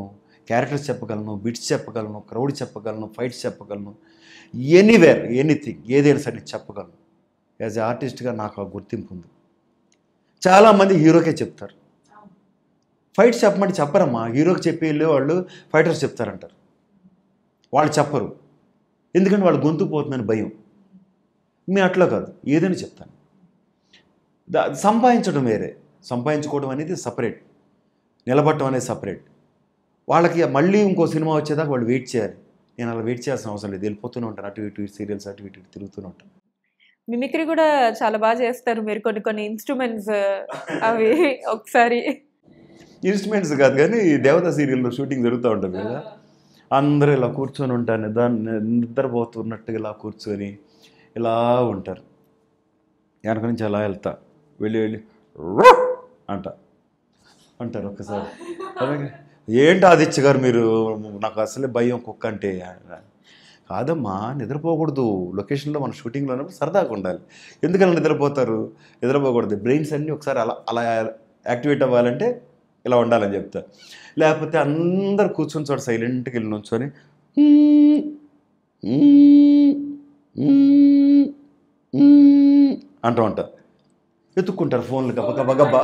క్యారెక్టర్స్ చెప్పగలను బిట్స్ చెప్పగలను క్రౌడ్ చెప్పగలను ఫైట్స్ చెప్పగలను ఎనీవేర్ ఎనీథింగ్ ఏదైనా సరే నేను చెప్పగలను యాజ్ ఎ ఆర్టిస్ట్గా నాకు ఆ గుర్తింపు ఉంది చాలామంది హీరోకే చెప్తారు ఫైట్స్ చెప్పమంటే చెప్పరమ్మా హీరోకి చెప్పి వెళ్ళే వాళ్ళు ఫైటర్స్ చెప్తారంటారు వాళ్ళు చెప్పరు ఎందుకంటే వాళ్ళు గొంతు పోతుందని భయం మీ అట్లా కాదు ఏదైనా చెప్తాను దా- సంపాదించడం వేరే సంపాదించుకోవడం అనేది సపరేట్ నిలబడటం అనేది సపరేట్ వాళ్ళకి మళ్ళీ ఇంకో సినిమా వచ్చేదాకా వాళ్ళు వెయిట్ చేయాలి నేను అలా వెయిట్ చేయాల్సిన అవసరం లేదు వెళ్ళిపోతూనే ఉంటాను అటు ఇటు సీరియల్స్ అటు ఇటు తిరుగుతూనే ఉంటాను మిమిక్రీ కూడా చాలా బాగా చేస్తారు మీరు కొన్ని కొన్ని ఇన్స్ట్రుమెంట్స్ అవి ఒకసారి ఇన్స్ట్రుమెంట్స్ కాదు కానీ ఈ దేవత సీరియల్లో షూటింగ్ జరుగుతూ ఉంటుంది కదా అందరూ ఇలా కూర్చొని ఉంటాను దాన్ని నిద్రపోతున్నట్టుగా ఇలా కూర్చొని ఇలా ఉంటారు వెనక నుంచి అలా వెళ్తా వెళ్ళి వెళ్ళి "రో" అంట అంటారు ఒక్కసారి అలాగే ఏంటి ఆదిత్య గారు మీరు నాకు అసలే భయం కుక్క అంటే కాదమ్మా నిద్రపోకూడదు లొకేషన్లో మన షూటింగ్లో ఉన్నప్పుడు సరదాగా ఉండాలి ఎందుకలా నిద్రపోతారు నిద్రపోకూడదు బ్రెయిన్స్ అన్నీ ఒకసారి అలా అలా యాక్టివేట్ అవ్వాలంటే ఇలా ఉండాలని చెప్తా లేకపోతే అందరు కూర్చొని చోట సైలెంట్గా వెళ్ళి నుంచొని "మ్మ్, మ్మ్, మ్మ్, మ్మ్" అంటూ ఉంటారు ఎత్తుక్కుంటారు ఫోన్లు గబ గబ గబా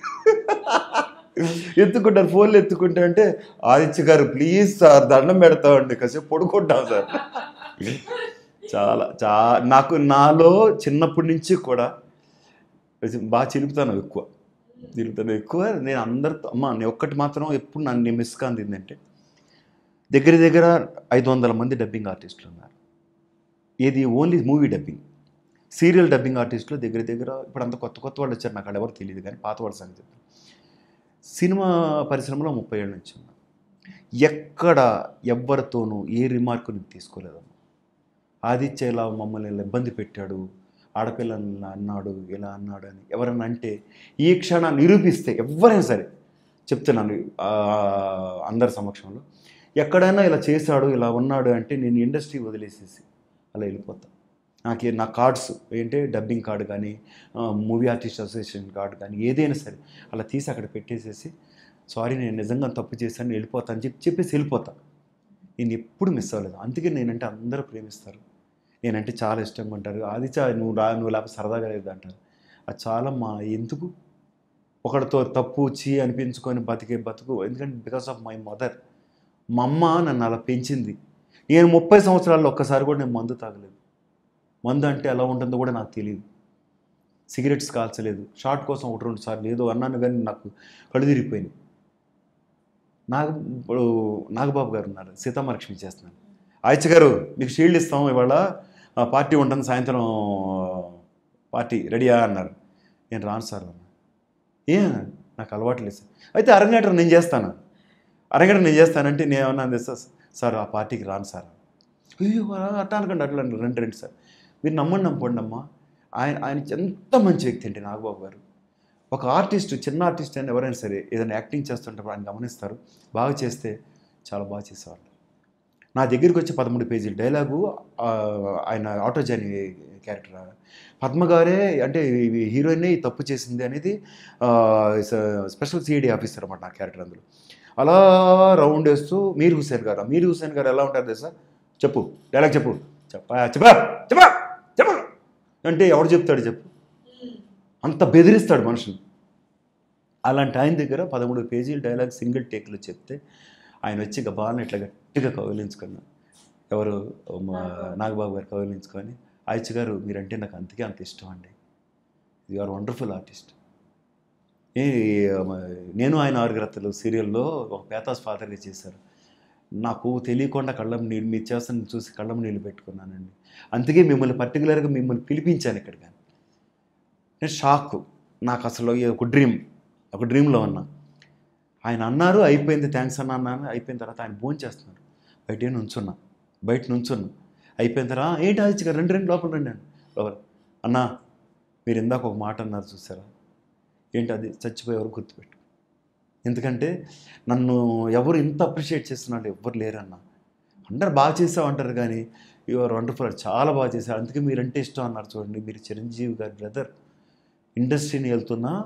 ఎత్తుకుంటారు ఫోన్లు ఎత్తుకుంటా అంటే ఆదిత్య గారు ప్లీజ్ సార్ దండం పెడతామండి కాసేపు పడుకుంటాం సార్ చాలా చా నాకు నాలో చిన్నప్పటి నుంచి కూడా బాగా చిలుపుతాను ఎక్కువ చిలుపుతాను ఎక్కువ నేను అందరితో అమ్మ నేను ఒక్కటి మాత్రం ఎప్పుడు నన్ను మిస్ కాంది ఏంటంటే దగ్గర దగ్గర ఐదు వందల మంది డబ్బింగ్ ఆర్టిస్టులు ఉన్నారు ఏది only movie dubbing serial dubbing ఆర్టిస్టులు దగ్గర దగ్గర ఇప్పుడు అంత కొత్త కొత్త వాళ్ళు వచ్చారు నాకు అక్కడ ఎవరు తెలియదు కానీ పాత వాళ్ళ సంగతి చెప్తాను. సినిమా పరిశ్రమలో ముప్పై ఏళ్ళ నుంచి ఉన్నా ఎక్కడ ఎవ్వరితోనూ ఏ రిమార్కు నేను తీసుకోలేదమ్మా ఆదిత్య ఇలా మమ్మల్ని ఇలా ఇబ్బంది పెట్టాడు ఆడపిల్లని ఇలా అన్నాడు ఇలా అన్నాడు అని ఎవరన్నా అంటే ఈ క్షణాన్ని నిరూపిస్తే ఎవరైనా సరే చెప్తున్నాను ఆ, అందరి సమక్షంలో ఎక్కడైనా ఇలా చేశాడు ఇలా ఉన్నాడు అంటే నేను ఇండస్ట్రీ వదిలేసేసి అలా వెళ్ళిపోతా నాకు నా కార్డ్స్ ఏంటి డబ్బింగ్ కార్డు కానీ మూవీ ఆర్టిస్ట్ అసోసియేషన్ కార్డు కానీ ఏదైనా సరే అలా తీసి అక్కడ పెట్టేసేసి సారీ నేను నిజంగా తప్పు చేశాను వెళ్ళిపోతా అని చెప్పి చెప్పేసి వెళ్ళిపోతా నేను ఎప్పుడు మిస్ అవ్వలేదు అందుకే నేనంటే అందరూ ప్రేమిస్తారు నేనంటే చాలా ఇష్టంగా ఉంటారు అది చా నువ్వు రా నువ్వు లేకపోతే సరదాగా లేదు అంటారు అది చాలా మా ఎందుకు ఒకడితో తప్పు చీ అనిపించుకొని బతికే బతుకు ఎందుకంటే బికాస్ ఆఫ్ మై మదర్ మా అమ్మ నన్ను అలా పెంచింది నేను ముప్పై సంవత్సరాల్లో ఒక్కసారి కూడా నేను మందు తాగలేదు మందు అంటే ఎలా ఉంటుందో కూడా నాకు తెలియదు సిగరెట్స్ కాల్చలేదు షార్ట్ కోసం ఒకటి రెండు సార్లు ఏదో అన్నాను కానీ నాకు కళ్ళు తిరిగిపోయింది నాగ ఇప్పుడు నాగబాబు గారు ఉన్నారు సీతామలక్ష్మి చేస్తున్నాను ఆయిచ గారు మీకు షీల్డ్ ఇస్తాం ఇవాళ ఆ, పార్టీ ఉంటుంది సాయంత్రం పార్టీ రెడీయా అన్నారు నేను రాను సార్ అన్నా ఏ నాకు అలవాటు లేదు సార్ అయితే అరంగేట్రం నేను చేస్తాను అరంగేట్రం నేను చేస్తానంటే నేను ఏమన్నా అంది సార్ సార్ ఆ పార్టీకి రాను సార్ అయ్యో అట్లా అనకండి అట్లా అనకండి. రండి రండి సార్ మీరు నమ్మండి నమ్ముకోండి అమ్మా ఆయన ఆయన ఎంత మంచి వ్యక్తి అండి నాగబాబు గారు ఒక ఆర్టిస్ట్ చిన్న ఆర్టిస్ట్ అని ఎవరైనా సరే ఏదైనా యాక్టింగ్ చేస్తుంటే ఆయన గమనిస్తారు బాగా చేస్తే చాలా బాగా చేసేవాళ్ళు నా దగ్గరికి వచ్చి పదమూడు పేజీల డైలాగు ఆ, ఆయన ఆటో జాని క్యారెక్టర్ పద్మ గారే అంటే ఈ హీరోయినే ఈ తప్పు చేసింది అనేది ఆ, స- స్పెషల్ సిఐడి ఆఫీసర్ అన్నమాట నా క్యారెక్టర్ అందులో అలా రౌండ్ వేస్తూ మీర్ హుసేన్ గారు మీర్ హుసేన్ గారు ఎలా ఉంటారు తెలుసా చెప్పు డైలాగ్ చెప్పు చెప్పా చెప్పా చెప్పా చెప్పు అంటే ఎవడు చెప్తాడు చెప్పు అంత బెదిరిస్తాడు మనుషులు అలాంటి ఆయన దగ్గర పదమూడు పేజీల డైలాగ్ సింగిల్ టేక్లో చెప్తే ఆయన వచ్చి గబాలను ఇట్లా గట్టిగా కౌలించుకున్నా ఎవరు మా నాగబాబు గారు కౌలించుకొని ఆయిచ్ గారు మీరంటే నాకు అంతకే అంత ఇష్టం అండి you are wonderful artist a మ- నేను ఆయన ఆరుగ్రత్తలు సీరియల్లో ఒక పేతాస్ ఫాదర్గా చేశారు నాకు తెలియకుండా కళ్ళం నీళ్ళు మీరు చేస్తాను చూసి కళ్ళం నీళ్ళు పెట్టుకున్నానండి అందుకే మిమ్మల్ని పర్టికులర్గా మిమ్మల్ని పిలిపించాను ఇక్కడ కానీ నేను షాక్ నాకు అసలు ఈ ఒక డ్రీమ్ ఒక డ్రీమ్లో ఉన్నా ఆయన అన్నారు అయిపోయింది థ్యాంక్స్ అన్న అన్నాను అయిపోయిన తర్వాత ఆయన ఫోన్ చేస్తున్నారు బయట నుంచున్నా బయట నుంచున్నా అయిపోయిన తర్వాత ఏంటి ఆదిత్య గారు రెండు రెండు లోపల రండి అని లోపల అన్నా మీరు ఇందాక ఒక మాట అన్నారు చూసారా ఏంటి అది చచ్చిపోయేవారు గుర్తుపెట్టు ఎందుకంటే నన్ను ఎవరు ఇంత అప్రిషియేట్ చేస్తున్నారు ఎవ్వరు లేరన్న అందరు బాగా చేసావు అంటారు కానీ యువర్ వండర్ఫుల్ చాలా బాగా చేశారు అందుకే మీరంటే ఇష్టం అన్నారు చూడండి మీరు చిరంజీవి గారి బ్రదర్ ఇండస్ట్రీని వెళ్తున్నా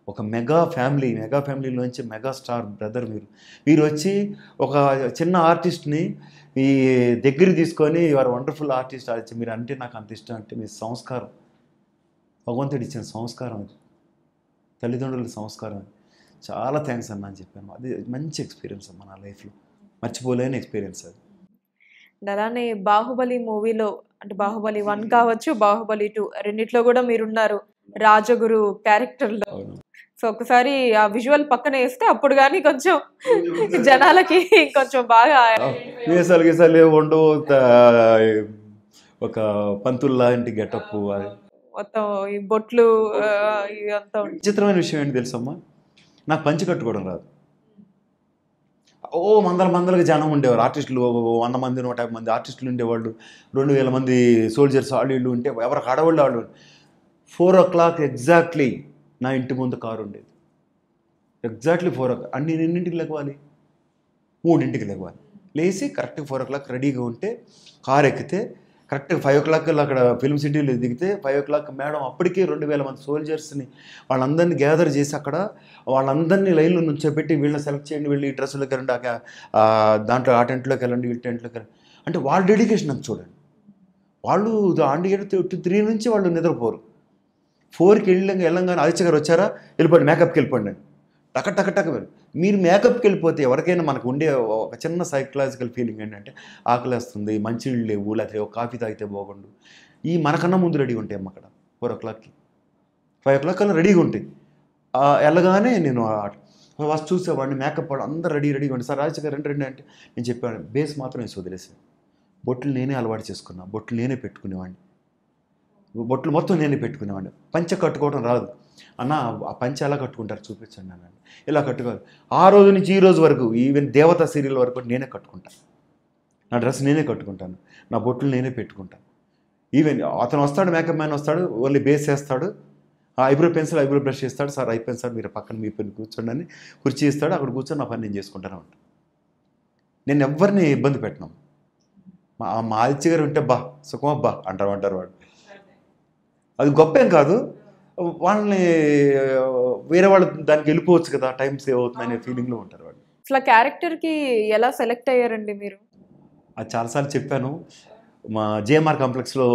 ఒక మెగా ఫ్యామిలీ మెగా ఫ్యామిలీలోంచి మెగా స్టార్ బ్రదర్ మీరు మీరు వచ్చి ఒక చిన్న ఆర్టిస్ట్ని ఈ దగ్గర తీసుకొని యువర్ వండర్ఫుల్ ఆర్టిస్ట్ వచ్చి మీరు అంటే నాకు అంత ఇష్టం అంటే మీ సంస్కారం భగవంతుడు ఇచ్చిన సంస్కారం అది తల్లిదండ్రుల సంస్కారం అది చాలా థ్యాంక్స్ అన్న అని చెప్పాను అది మంచి ఎక్స్పీరియన్స్ అమ్మ నా లైఫ్లో మర్చిపోలేని ఎక్స్పీరియన్స్ అది అండ్ అలానే బాహుబలి మూవీలో అంటే బాహుబలి వన్ కావచ్చు బాహుబలి టూ రెండిట్లో కూడా మీరున్నారు రాజగురు క్యారెక్టర్లో అవును సో ఒకసారి ఆ విజువల్ పక్కన వేస్తే అప్పుడు కానీ కొంచెం జనాలకి కొంచెం బాగా వేసాలు గీసాలు ఏమి ఉండవు త- ఒక పంతులు లాంటి గెటప్ అది మొత్తం ఈ బొట్లు ఆ, ఇదంతా ఉంటుంది. విచిత్రమైన విషయం ఏంటి తెలుసమ్మా నాకు పంచి కట్టుకోవడం రాదు ఓ మందల మందలకు జనం ఉండేవారు ఆర్టిస్టులు ఓ వంద మంది నూట యాభై మంది ఆర్టిస్టులు ఉండేవాళ్ళు రెండు వేల మంది సోల్జర్స్ వాళ్ళు వీళ్ళు ఉంటే ఎవరికి ఆడవాళ్ళు వాళ్ళు ఫోర్ ఓ క్లాక్ ఎగ్జాక్ట్లీ నా ఇంటి ముందు కారు ఉండేది ఎగ్జాక్ట్లీ ఫోర్ ఓ అన్ని ఎన్నింటికి లెగవాలి మూడింటికి లెగవాలి లేచి కరెక్ట్గా ఫోర్ ఓ క్లాక్ రెడీగా ఉంటే కార్ ఎక్కితే కరెక్ట్గా ఫైవ్ ఓ క్లాక్ అక్కడ ఫిల్మ్ సిటీలో దిగితే ఫైవ్ ఓ క్లాక్ మేడం అప్పటికే రెండు వేల మంది సోల్జర్స్ని వాళ్ళందరినీ గ్యాదర్ చేసి అక్కడ వాళ్ళందరినీ లైన్లో నుంచోబెట్టి వీళ్ళని సెలెక్ట్ చేయండి వీళ్ళు ఈ డ్రెస్సులోకి వెళ్ళండి ఆ కా- ఆ దాంట్లో ఆ టెంట్లోకి వెళ్ళండి ఈ టెంట్లోకి వెళ్ళండి అంటే వాళ్ళ డెడికేషన్ అంత చూడండి వాళ్ళు ఆంటీ ఎయిట్ త్రీ నుంచి వాళ్ళు నిద్రపోరు ఫోర్కి వెళ్ళంగా వెళ్ళంగానే ఆదిత్య గారు వచ్చారా వెళ్ళిపోండి మేకప్కి వెళ్ళిపోండి అని టక టక టక వెళ్ళి మీరు మేకప్కి వెళ్ళిపోతే ఎవరికైనా మనకు ఉండే ఒక చిన్న సైకలాజికల్ ఫీలింగ్ ఏంటంటే ఆకలేస్తుంది మంచినీళ్ళు లేవు లేకపోతే ఒక కాఫీ తాగితే బాగుండు ఈ మనకన్నా ముందు రెడీ ఉంటాయి అమ్మ అక్కడ ఫోర్ ఓ క్లాక్కి ఫైవ్ ఓ క్లాక్ కల్లా రెడీగా ఉంటాయి ఆ, వెళ్ళగానే నేను ఫస్ట్ చూసేవాడిని మేకప్ వాడు అందరు రెడీ రెడీగా ఉండి సార్ రాజశేఖర్ రెండు రెండు అంటే నేను చెప్పాను బేస్ మాత్రం వేసి వదిలేసాను బొట్లు నేనే అలవాటు చేసుకున్నా బొట్లు నేనే పెట్టుకునేవాడిని బొట్లు మొత్తం నేనే పెట్టుకునేవాడిని పంచ కట్టుకోవడం రాదు అన్న ఆ పంచ ఎలా కట్టుకుంటారు చూపించండి అన్నాడు ఇలా కట్టుకోవాలి ఆ రోజు నుంచి ఈ రోజు వరకు ఈవెన్ దేవత సీరియల్ వరకు నేనే కట్టుకుంటాను నా డ్రెస్ నేనే కట్టుకుంటాను నా బొట్లు నేనే పెట్టుకుంటాను ఈవెన్ అతను వస్తాడు మేకప్ మ్యాన్ వస్తాడు ఓన్లీ బేస్ వేస్తాడు ఆ ఐబ్రో పెన్సిల్ ఐబ్రో బ్రష్ ఇస్తాడు సార్ అయిపోయింది సార్ మీరు పక్కన మీ పని కూర్చోండి అని కుర్చీ ఇస్తాడు అక్కడ కూర్చొని నా పని నేను చేసుకుంటాను అంట నేను ఎవరిని ఇబ్బంది పెట్టను మా మా ఆదిత్య గారు ఉంటే బా సుఖమా బా అంటారు అంటారు వాడు అది గొప్పేం కాదు వాళ్ళని వేరే వాళ్ళు దానికి వెళ్ళిపోవచ్చు కదా టైం సేవ్ అవుతుంది అనే ఫీలింగ్లో ఉంటారు వాళ్ళు అసలు క్యారెక్టర్ కి ఎలా సెలెక్ట్ అయ్యారండి మీరు అది చాలాసార్లు చెప్పాను మా జేఎంఆర్ కాంప్లెక్స్లో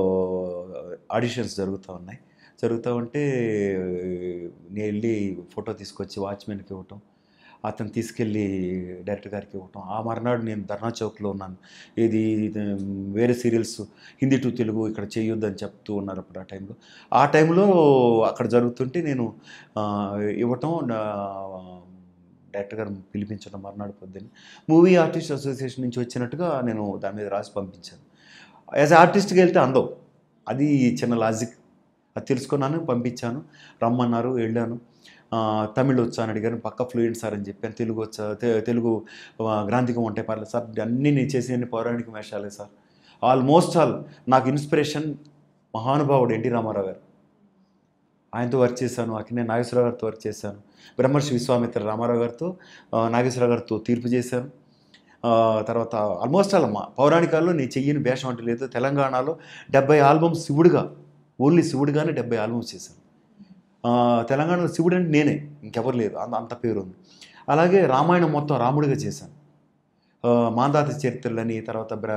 ఆడిషన్స్ జరుగుతూ ఉన్నాయి జరుగుతూ ఉంటే నేను వెళ్ళి ఫోటో తీసుకొచ్చి వాచ్మెన్కి ఇవ్వటం అతను తీసుకెళ్ళి డైరెక్టర్ గారికి ఇవ్వటం ఆ మర్నాడు నేను ధర్నా చౌక్లో ఉన్నాను ఇది ఇది వేరే సీరియల్స్ హిందీ టు తెలుగు ఇక్కడ చేయొద్దని చెప్తూ ఉన్నారు అప్పుడు ఆ టైంలో ఆ టైంలో అక్కడ జరుగుతుంటే నేను ఆ, ఇవ్వటం నా డైరెక్టర్ గారు పిలిపించడం మర్నాడు పొద్దున్న మూవీ ఆర్టిస్ట్ అసోసియేషన్ నుంచి వచ్చినట్టుగా నేను దాని మీద రాసి పంపించాను యాజ్ ఆర్టిస్ట్కి వెళ్తే అందవు అది చిన్న లాజిక్ అది తెలుసుకున్నాను పంపించాను రమ్మన్నారు వెళ్ళాను ఆ, తమిళ్ వచ్చా అని అడిగాను పక్క ఫ్లూయెంట్ సార్ అని చెప్పాను తెలుగు వచ్చా తె- తెలుగు ఆ, గ్రాంధికం ఉంటాయి పర్లేదు సార్ అన్నీ నేను చేసి అన్ని పౌరాణిక వేషాలే సార్ ఆల్మోస్ట్ ఆల్ నాకు ఇన్స్పిరేషన్ మహానుభావుడు ఎన్టీ రామారావు గారు ఆయనతో వర్క్ చేశాను అక్కినే నాగేశ్వరరావు గారితో వర్క్ చేశాను బ్రహ్మర్షి విశ్వామిత్ర రామారావు గారితో ఆ, నాగేశ్వరరావు గారితో తీర్పు చేశాను ఆ, తర్వాత ఆల్మోస్ట్ ఆల్ అమ్మ పౌరాణికాల్లో నేను చెయ్యని వేషం అంటే లేదు తెలంగాణలో డెబ్బై ఆల్బమ్స్ శివుడుగా ఓన్లీ శివుడుగానే డెబ్బై ఆల్బమ్స్ చేశాను ఆ, తెలంగాణలో శివుడు అంటే నేనే ఇంకెవరు లేదు అంత అంత పేరు ఉంది అలాగే రామాయణం మొత్తం రాముడిగా చేశాను ఆ, మాందాత చరిత్రలని తర్వాత బ్ర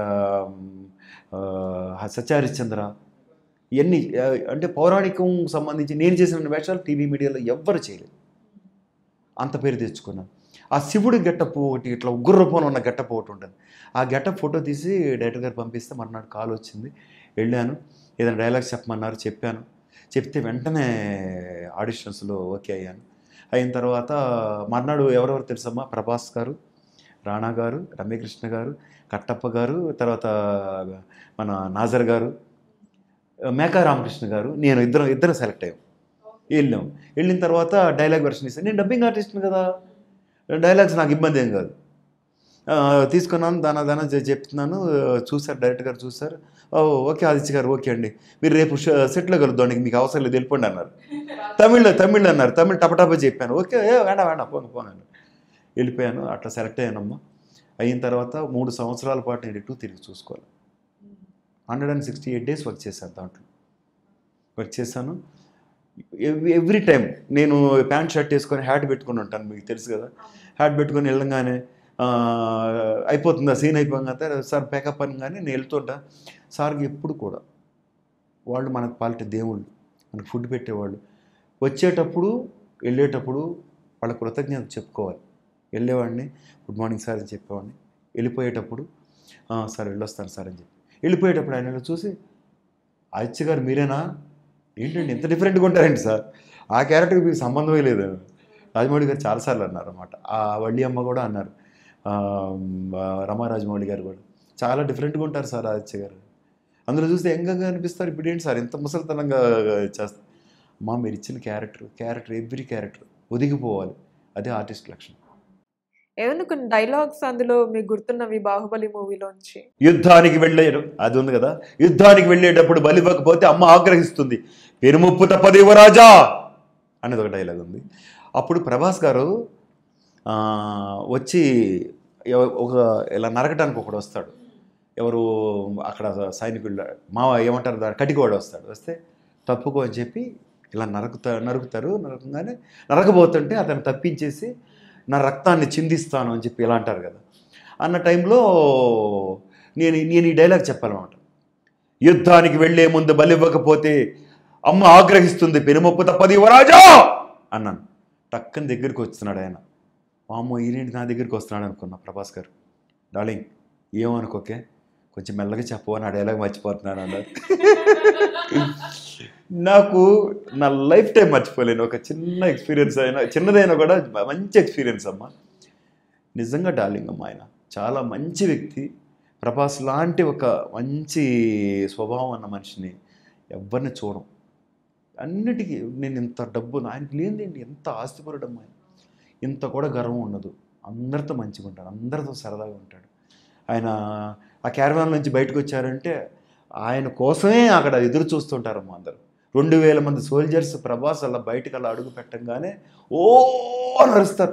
ఆ, సత్యహరిశ్చంద్ర ఇవన్నీ ఆ, అంటే పౌరాణికం సంబంధించి నేను చేసిన వేషాలు టీవీ మీడియాలో ఎవ్వరు చేయలేదు అంత పేరు తెచ్చుకున్నాను ఆ శివుడి గెట్టప్ ఒకటి ఇట్లా ఉగ్ర రూపంలో ఉన్న గెట్టప్ ఒకటి ఉంటుంది ఆ గెట్టప్ ఫోటో తీసి డైరెక్టర్ గారు పంపిస్తే మర్నాడు కాల్ వచ్చింది వెళ్ళాను ఏదైనా డైలాగ్స్ చెప్పమన్నారు చెప్పాను చెప్తే వెంటనే ఆడిషన్స్లో ఓకే అయ్యాను అయిన తర్వాత మర్నాడు ఎవరెవరు తెలుసమ్మా ప్రభాస్ గారు రాణా గారు రమ్యకృష్ణ గారు కట్టప్ప గారు తర్వాత మన నాజర్ గారు మేకా రామకృష్ణ గారు నేను ఇద్దరం ఇద్దరం సెలెక్ట్ అయ్యాం వెళ్ళాం వెళ్ళిన తర్వాత డైలాగ్ వెర్షన్ ఇస్తాను నేను డబ్బింగ్ ఆర్టిస్ట్ని కదా డైలాగ్స్ నాకు ఇబ్బంది ఏం కాదు ఆ, తీసుకున్నాను దాన దాన చె- చెప్తున్నాను చూసారు డైరెక్టర్ గారు చూసారు ఓ ఓకే ఆదిత్య గారు ఓకే అండి మీరు రేపు ష- సెట్లో కలుద్దాం మీకు అవసరం లేదు వెళ్ళిపోండి అన్నారు తమిళ్లో తమిళ్ అన్నారు తమిళ్ టపటపా చెప్పాను ఓకే ఏ వేണ്ട వేണ്ട పోను పోను అన్నారు. వెళ్ళిపోయాను అట్లా సెలెక్ట్ అయ్యానమ్మా అయిన తర్వాత మూడు సంవత్సరాల పాటు నేను ఇటు తిరిగి చూసుకోవాలి hundred and sixty eight days work చేశాను దాంట్లో వర్క్ చేశాను ఎవ్రీ టైం నేను ప్యాంట్ షర్ట్ వేసుకొని హ్యాట్ పెట్టుకొని ఉంటాను మీకు తెలుసు కదా హ్యాట్ పెట్టుకొని వెళ్ళంగానే ఆ, అయిపోతుంది ఆ సీన్ అయిపోగానే సార్ ప్యాకప్ అనగానే నేను వెళ్తుంటా సార్కి ఎప్పుడు కూడా వాళ్ళు మనకు పాలిట దేవుళ్ళు మనకు ఫుడ్ పెట్టేవాళ్ళు వచ్చేటప్పుడు వెళ్ళేటప్పుడు వాళ్ళ కృతజ్ఞత చెప్పుకోవాలి వెళ్ళేవాడిని గుడ్ మార్నింగ్ సార్ అని చెప్పేవాడిని వెళ్ళిపోయేటప్పుడు "ఆ, సార్ వెళ్ళొస్తాను సార్ అని చెప్పి వెళ్ళిపోయేటప్పుడు ఆయన ఇలా చూసి ఆదిత్య గారు మీరేనా ఏంటండి ఎంత డిఫరెంట్గా ఉంటారండి సార్ ఆ క్యారెక్టర్కి మీకు సంబంధమే లేదు రాజమౌళి గారు చాలాసార్లు అన్నారు అనమాట ఆ వల్లి అమ్మ కూడా అన్నారు ఆ, రమా రాజమౌళి గారు కూడా చాలా డిఫరెంట్గా ఉంటారు సార్ ఆదిత్య గారు అందులో చూస్తే యంగంగా అనిపిస్తారు ఇప్పుడు ఏంటి సార్ ఇంత ముసలితనంగా చేస్తారు మా మీరు ఇచ్చిన క్యారెక్టర్ క్యారెక్టర్ ఎవ్రీ క్యారెక్టర్ ఒదిగిపోవాలి అదే ఆర్టిస్ట్ లక్షణం ఏదైనా కొన్ని డైలాగ్స్ అందులో మీకు గుర్తున్నవి బాహుబలి మూవీలోంచి యుద్ధానికి వెళ్ళే అది ఉంది కదా యుద్ధానికి వెళ్ళేటప్పుడు బలివ్వకపోతే అమ్మ ఆగ్రహిస్తుంది పెరుముప్పు తప్పదు యువరాజా అనేది ఒక డైలాగ్ ఉంది అప్పుడు ప్రభాస్ గారు ఆ, వచ్చి ఎవ- ఒక ఇలా నరకటానికి ఒకడు వస్తాడు ఎవరు అక్కడ సైనికులు మా ఏమంటారు దాన్ని కటికవాడు వస్తాడు వస్తే తప్పుకో అని చెప్పి ఇలా నరుకుతా నరుకుతారు నరకంగానే నరకబోతుంటే అతను తప్పించేసి నా రక్తాన్ని చిందిస్తాను అని చెప్పి ఇలా అంటారు కదా అన్న టైంలో నేను నేను ఈ డైలాగ్ చెప్పాలన్నమాట యుద్ధానికి వెళ్ళే ముందు బలివ్వకపోతే అమ్మ ఆగ్రహిస్తుంది పెనుమొప్పు తప్పది యువరాజా అన్నాను టక్కని దగ్గరికి వస్తున్నాడు ఆయన వామ్మో ఈయనేంటి నా దగ్గరికి వస్తున్నాడు అనుకున్నా ప్రభాస్ గారు డార్లింగ్ ఏమనుకోకే కొంచెం మెల్లగా చెప్పు అని ఆ డైలాగ్ మర్చిపోతున్నాను అన్నారు నాకు నా లైఫ్ టైం మర్చిపోలేను ఒక చిన్న ఎక్స్పీరియన్స్ అయినా చిన్నదైనా కూడా మంచి ఎక్స్పీరియన్స్ అమ్మ నిజంగా డార్లింగ్ అమ్మ ఆయన చాలా మంచి వ్యక్తి ప్రభాస్ లాంటి ఒక మంచి స్వభావం అన్న మనిషిని ఎవరిని చూడం అన్నిటికీ నేను ఇంత డబ్బు ఆయనకి లేనిదేంటి ఎంత ఆస్తిపరుడమ్మ ఆయన ఇంత కూడా గర్వం ఉండదు అందరితో మంచిగా ఉంటాడు అందరితో సరదాగా ఉంటాడు ఆయన ఆ క్యారవాన్ నుంచి బయటకు వచ్చారంటే ఆయన కోసమే అక్కడ ఎదురు చూస్తుంటారమ్మా అందరు రెండు వేల మంది సోల్జర్స్ ప్రభాస్ అలా బయటకు అలా అడుగు పెట్టంగానే ఓ నడుస్తారు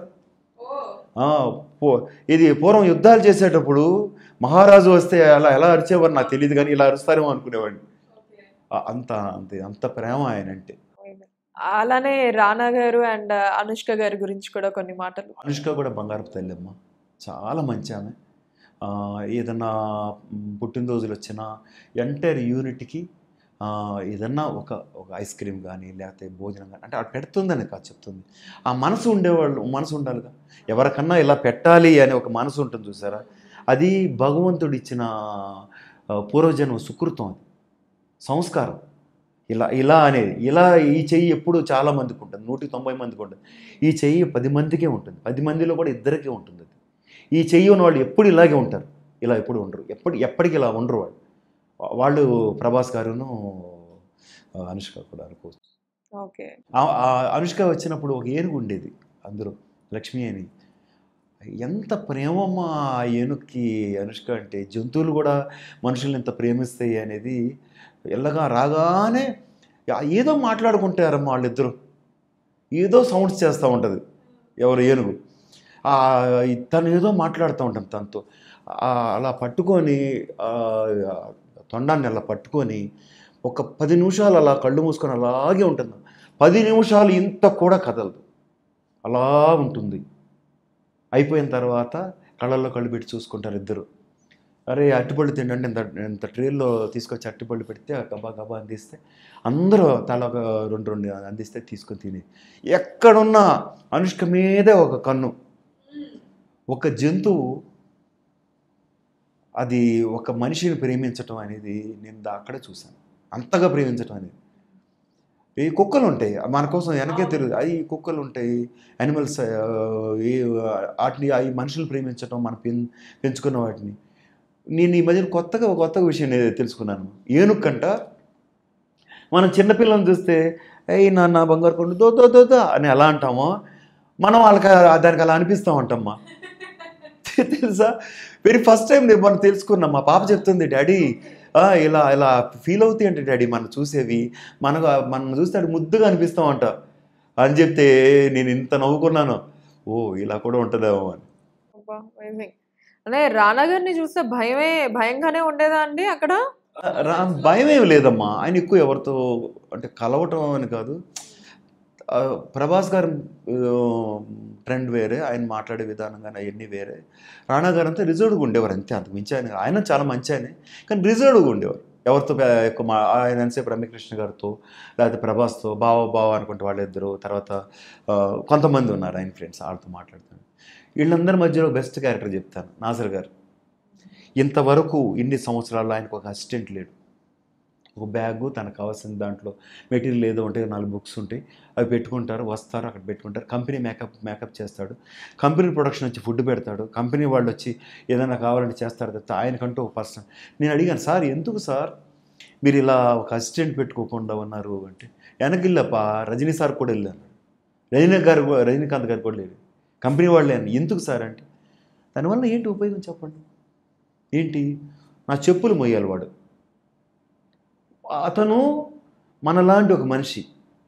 ఆ, పో ఇది పూర్వం యుద్ధాలు చేసేటప్పుడు మహారాజు వస్తే అలా ఎలా అరిచేవారు నాకు తెలియదు కానీ ఇలా అరుస్తారేమో అనుకునేవాడిని ఆ, అంత అంత అంత ప్రేమ ఆయన అంటే అలానే రానా గారు అండ్ అనుష్క గారి గురించి కూడా కొన్ని మాటలు అనుష్క కూడా బంగారపు తల్లి అమ్మ చాలా మంచి ఆమె ఆ, ఏదన్నా మ్, పుట్టినరోజులు వచ్చినా ఎంటైర్ యూనిట్కి ఆ, ఏదన్నా ఒక ఒక ఐస్ క్రీమ్ కానీ లేకపోతే భోజనం కానీ అంటే అది పెడుతుందని కాదు చెప్తుంది ఆ మనసు ఉండేవాళ్ళు మనసు ఉండాలిగా ఎవరికన్నా ఇలా పెట్టాలి అనే ఒక మనసు ఉంటుంది చూసారా అది భగవంతుడు ఇచ్చిన ఆ, పూర్వజన్మ సుకృతం అది సంస్కారం ఇలా ఇలా అనేది ఇలా ఈ చెయ్యి ఎప్పుడు చాలా మందికి ఉంటుంది నూటికి తొంభై మందికి ఉంటుంది ఈ చెయ్యి పది మందికే ఉంటుంది పది మందిలో కూడా ఇద్దరికే ఉంటుంది అది ఈ చెయ్యి ఉన్న వాళ్ళు ఎప్పుడు ఇలాగే ఉంటారు ఇలా ఎప్పుడు ఉండరు ఎప్పుడు ఎప్పటికి ఇలా ఉండరు వాళ్ళు వాళ్ళు ప్రభాస్ గారును ఆ, అనుష్క కూడా అనుకోవచ్చు ఓకే ఆ- ఆ అనుష్క వచ్చినప్పుడు ఒక ఏనుగు ఉండేది అందరూ లక్ష్మి అని ఎంత ప్రేమమ్మ ఆ ఏనుగుకి అనుష్క అంటే జంతువులు కూడా మనుషుల్ని ఎంత ప్రేమిస్తాయి అనేది ఎల్లగా రాగానే ఆ ఏదో మాట్లాడుకుంటారమ్మ వాళ్ళిద్దరూ ఏదో సౌండ్స్ చేస్తూ ఉంటుంది ఎవరు ఏనుగు ఆ, తను ఏదో మాట్లాడుతూ ఉంటాం తనతో ఆ, అలా పట్టుకొని ఆ, తొండాన్ని అలా పట్టుకొని ఒక పది నిమిషాలు అలా కళ్ళు మూసుకొని అలాగే ఉంటుంది పది నిమిషాలు ఇంత కూడా కదలదు అలా ఉంటుంది అయిపోయిన తర్వాత కళ్ళల్లో కళ్ళు పెట్టి చూసుకుంటారు ఇద్దరు అరే అట్టిపళ్ళు తినండి ఇంత ఇంత ట్రేల్లో తీసుకొచ్చి అట్టిపళ్ళు పెడితే ఆ గబా గబా అందిస్తే అందరూ తల ఒక రెండు రెండు అందిస్తే తీసుకొని తిని ఎక్కడున్నా అనుష్క మీదే ఒక కన్ను ఒక జంతువు అది ఒక మనిషిని ప్రేమించటం అనేది నేను దా- అక్కడే చూశాను అంతగా ప్రేమించటం అనేది ఈ కుక్కలు ఉంటాయి మన కోసం వెనకే తిరుగు అవి కుక్కలు ఉంటాయి యానిమల్స్ ఏ వాటిని అవి మనుషులు ప్రేమించటం మన పెం పెంచుకున్న వాటిని నేను ఈ మధ్యన కొత్తగా ఒక కొత్త విషయం నేను తెలుసుకున్నాను ఏనుక్కంట మనం చిన్నపిల్లల్ని చూస్తే అయ్యి నాన్న బంగారు కొండ దో దో దో దో అని ఎలా అంటామో మనం వాళ్ళకి ఆ- దానికి అలా అనిపిస్తూ ఉంటామ్మా తెలుసా వెరీ ఫస్ట్ టైం నేను మనం తెలుసుకున్నాం మా పాప చెప్తుంది డాడీ "ఆ, ఇలా ఇలా ఫీల్ అవుతాయి అంటే డాడీ మనం చూసేవి మనకు మనం చూస్తే అది ముద్దుగా అనిపిస్తామంట అని చెప్తే నేను ఇంత నవ్వుకున్నాను ఓ ఇలా కూడా ఉంటుందేమో అని అమేజింగ్ అంటే రానా గారిని చూస్తే భయమే భయంగానే ఉండేదా అండి అక్కడ రా భయం ఏమి లేదమ్మా ఆయన ఎక్కువ ఎవరితో అంటే కలవటం అని కాదు ఆ, ప్రభాస్ గారు ట్రెండ్ వేరే ఆయన మాట్లాడే విధానం కానీ అవన్నీ వేరే రాణా గారు అంతా రిజర్వ్డ్గా ఉండేవారు అంతే అంతకు మించి ఆయన ఆయన చాలా మంచి ఆయన కానీ రిజర్వ్డ్గా ఉండేవారు ఎవరితో పే- ఎక్కువ మా ఆయన ఎంతసేపు రమ్యకృష్ణ గారితో లేకపోతే ప్రభాస్తో బావ బావ అనుకుంటే వాళ్ళిద్దరు తర్వాత ఆ, కొంతమంది ఉన్నారు ఆయన ఫ్రెండ్స్ వాళ్ళతో మాట్లాడుతాను వీళ్ళందరి మధ్యలో బెస్ట్ క్యారెక్టర్ చెప్తాను నాసర్ గారు ఇంతవరకు ఇన్ని సంవత్సరాల్లో ఆయనకు ఒక అసిస్టెంట్ లేడు ఒక బ్యాగు తనకు కావాల్సిన దాంట్లో మెటీరియల్ ఏదో ఉంటే నాలుగు బుక్స్ ఉంటాయి అవి పెట్టుకుంటారు వస్తారు అక్కడ పెట్టుకుంటారు కంపెనీ మేకప్ మేకప్ చేస్తాడు కంపెనీ ప్రొడక్షన్ వచ్చి ఫుడ్ పెడతాడు కంపెనీ వాళ్ళు వచ్చి ఏదైనా కావాలంటే చేస్తారు తప్ప ఆయనకంటూ ఒక పర్సన్ నేను అడిగాను సార్ ఎందుకు సార్ మీరు ఇలా ఒక అసిస్టెంట్ పెట్టుకోకుండా ఉన్నారు అంటే వెనకిల్లప్ప రజనీ సార్ కూడా వెళ్ళాను రజనీ గారు కూ- రజనీకాంత్ గారు కూడా లేరు కంపెనీ వాళ్ళే అని ఎందుకు సార్ అంటే దానివల్ల ఏంటి ఉపయోగం చెప్పండి ఏంటి నా చెప్పులు మొయ్యాలి వాడు అతను మనలాంటి ఒక మనిషి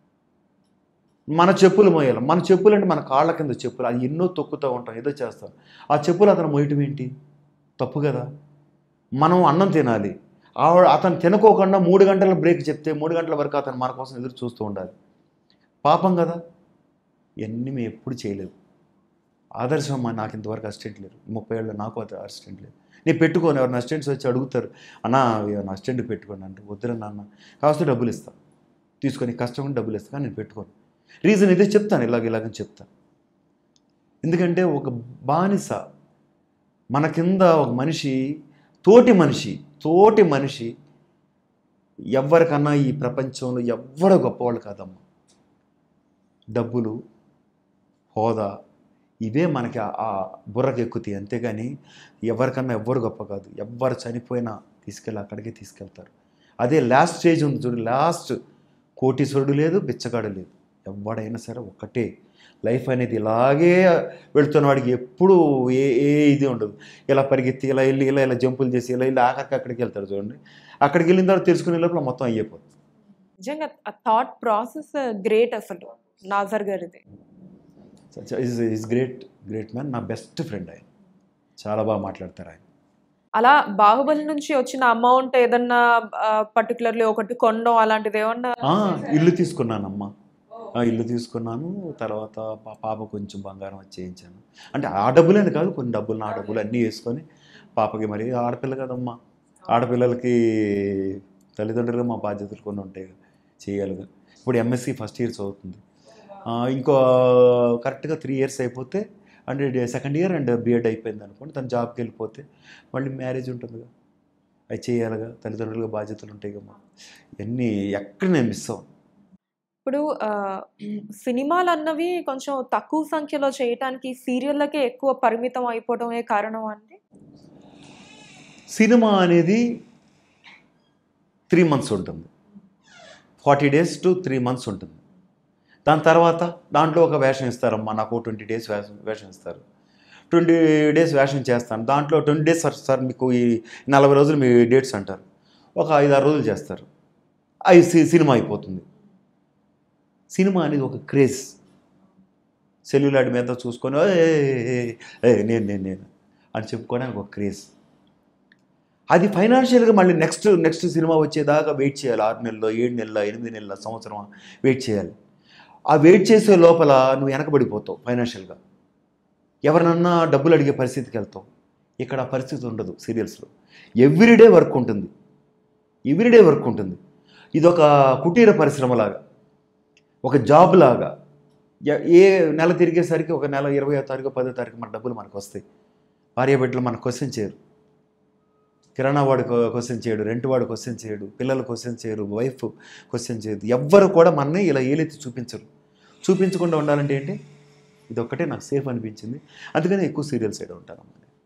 మన చెప్పులు మోయాలి మన చెప్పులు అంటే మన కాళ్ళ కింద చెప్పులు అది ఎన్నో తొక్కుతూ ఉంటాం ఏదో చేస్తాం ఆ చెప్పులు అతను మోయటం ఏంటి తప్పు కదా మనం అన్నం తినాలి ఆవిడ అతను తినకోకుండా మూడు గంటల బ్రేక్ చెప్తే మూడు గంటల వరకు అతను మన కోసం ఎదురు చూస్తూ ఉండాలి పాపం కదా ఇవన్నీ మేము ఎప్పుడు చేయలేదు ఆదర్శం అమ్మా నాకు ఇంతవరకు అసిస్టెంట్ లేరు ముప్పై ఏళ్ళు నాకు అది అసిస్టెంట్ లేదు నేను పెట్టుకోను ఎవరిని అసిస్టెంట్స్ వచ్చి అడుగుతారు అన్నా నా అసిస్టెంట్ పెట్టుకోండి అంటే వద్దురా నాన్న కాస్త డబ్బులు ఇస్తా తీసుకొని కష్టం ఉంటే డబ్బులు ఇస్తా కానీ నేను పెట్టుకోను రీజన్ ఇదే చెప్తాను ఇలాగ ఇలాగని చెప్తాను ఎందుకంటే ఒక బానిస మన కింద ఒక మనిషి తోటి మనిషి తోటి మనిషి ఎవరికన్నా ఈ ప్రపంచంలో ఎవ్వరు గొప్పవాళ్ళు కాదమ్మా డబ్బులు హోదా ఇవే మనకి ఆ- ఆ బుర్రకు ఎక్కుతాయి అంతేగాని ఎవరికన్నా ఎవ్వరు గొప్ప కాదు ఎవ్వరు చనిపోయినా తీసుకెళ్ళి అక్కడికే తీసుకెళ్తారు అదే లాస్ట్ స్టేజ్ ఉంది చూడు లాస్ట్ కోటీశ్వరుడు లేదు బిచ్చగాడు లేదు ఎవడైనా సరే ఒకటే లైఫ్ అనేది ఇలాగే వెళుతున్న వాడికి ఎప్పుడు ఏ ఏ ఇది ఉండదు ఇలా పరిగెత్తి ఇలా వెళ్ళి ఇలా ఇలా జంపులు చేసి ఇలా వెళ్ళి ఆఖరికి అక్కడికి వెళ్తారు చూడండి అక్కడికి వెళ్ళిన తర్వాత తెలుసుకునే లోపల మొత్తం అయిపోతుంది నిజంగా ఆ థాట్ ప్రాసెస్ గ్రేట్ అసలు నాజర్ గారిది is is great great man నా బెస్ట్ ఫ్రెండ్ ఆయన చాలా బాగా మాట్లాడతారు ఆయన అలా బాహుబలి నుంచి వచ్చిన అమౌంట్ ఏదన్నా పర్టికులర్లీ ఒకటి కొనడం అలాంటిది ఏమన్నా ఆ, ఇల్లు తీసుకున్నానమ్మా ఆ, ఇల్లు తీసుకున్నాను తర్వాత పా- పాప కొంచెం బంగారం వచ్చి చేయించాను అంటే ఆ డబ్బులేని కాదు కొన్ని డబ్బులు నా డబ్బులు అన్నీ వేసుకొని పాపకి మరి ఆడపిల్ల కదమ్మా ఆడపిల్లలకి తల్లిదండ్రులుగా మా బాధ్యతలు కొన్ని ఉంటాయి కదా, చేయాలిగా ఇప్పుడు ఎంఎస్సి ఫస్ట్ ఇయర్ చదువుతుంది ఆ, ఇంకో కరెక్ట్గా త్రీ ఇయర్స్ అయిపోతే అంటే సెకండ్ ఇయర్ అండ్ బీఎడ్ అయిపోయింది అనుకోండి తను జాబ్కి వెళ్ళిపోతే మళ్ళీ మ్యారేజ్ ఉంటుందిగా అవి చేయాలిగా తల్లిదండ్రులుగా బాధ్యతలు ఉంటాయి కదా ఇవన్నీ ఎక్కడ నేను మిస్ అవ్వను ఇప్పుడు ఆ, సినిమాలు అన్నవి కొంచెం తక్కువ సంఖ్యలో చేయటానికి సీరియళ్ళకే ఎక్కువ పరిమితం అయిపోవడమే కారణం అండి సినిమా అనేది త్రీ మంత్స్ ఉంటుంది forty days to three months ఉంటుంది దాని తర్వాత దాంట్లో ఒక వేషం ఇస్తారమ్మా నాకు ట్వంటీ డేస్ వేషం వేషం ఇస్తారు ట్వంటీ డేస్ వేషం చేస్తాను దాంట్లో ట్వంటీ డేస్ సార్ సార్ మీకు ఈ నలభై రోజులు మీ డేట్స్ అంటారు ఒక ఐదు ఆరు రోజులు చేస్తారు అవి సి- సినిమా అయిపోతుంది సినిమా అనేది ఒక క్రేజ్ సెల్యులాడ్ మీద చూసుకొని "ఏ, ఏ, ఏ, ఏ, నేను నేను నేను అని చెప్పుకోవడానికి ఒక క్రేజ్ అది ఫైనాన్షియల్గా మళ్ళీ నెక్స్ట్ నెక్స్ట్ సినిమా వచ్చేదాకా వెయిట్ చేయాలి ఆరు నెలల్లో ఏడు నెలల ఎనిమిది నెలల సంవత్సరం వెయిట్ చేయాలి ఆ వెయిట్ చేసే లోపల నువ్వు వెనకబడిపోతావు ఫైనాన్షియల్గా ఎవరినన్నా డబ్బులు అడిగే పరిస్థితికి వెళ్తావు ఇక్కడ ఆ పరిస్థితి ఉండదు సీరియల్స్లో ఎవ్రీడే వర్క్ ఉంటుంది ఎవ్రీడే వర్క్ ఉంటుంది ఇది ఒక కుటీర పరిశ్రమలాగా ఒక జాబ్ లాగా ఎ- ఏ నెల తిరిగేసరికి ఒక నెల ఇరవై తారీఖు పదో తారీఖు మన డబ్బులు మనకు వస్తాయి భార్య బిడ్డలు మనకు క్వశ్చన్ చేయరు కిరాణా వాడు క్వశ్చన్ చేయడు రెంట్ వాడు క్వశ్చన్ చేయడు పిల్లలు క్వశ్చన్ చేయరు వైఫ్ క్వశ్చన్ చేయదు ఎవ్వరు కూడా మనని ఇలా ఏలెత్తి చూపించరు చూపించకుండా ఉండాలంటే ఏంటి ఇది ఒక్కటే నాకు సేఫ్ అనిపించింది అందుకని ఎక్కువ సీరియల్ సైడ్ ఉంటాను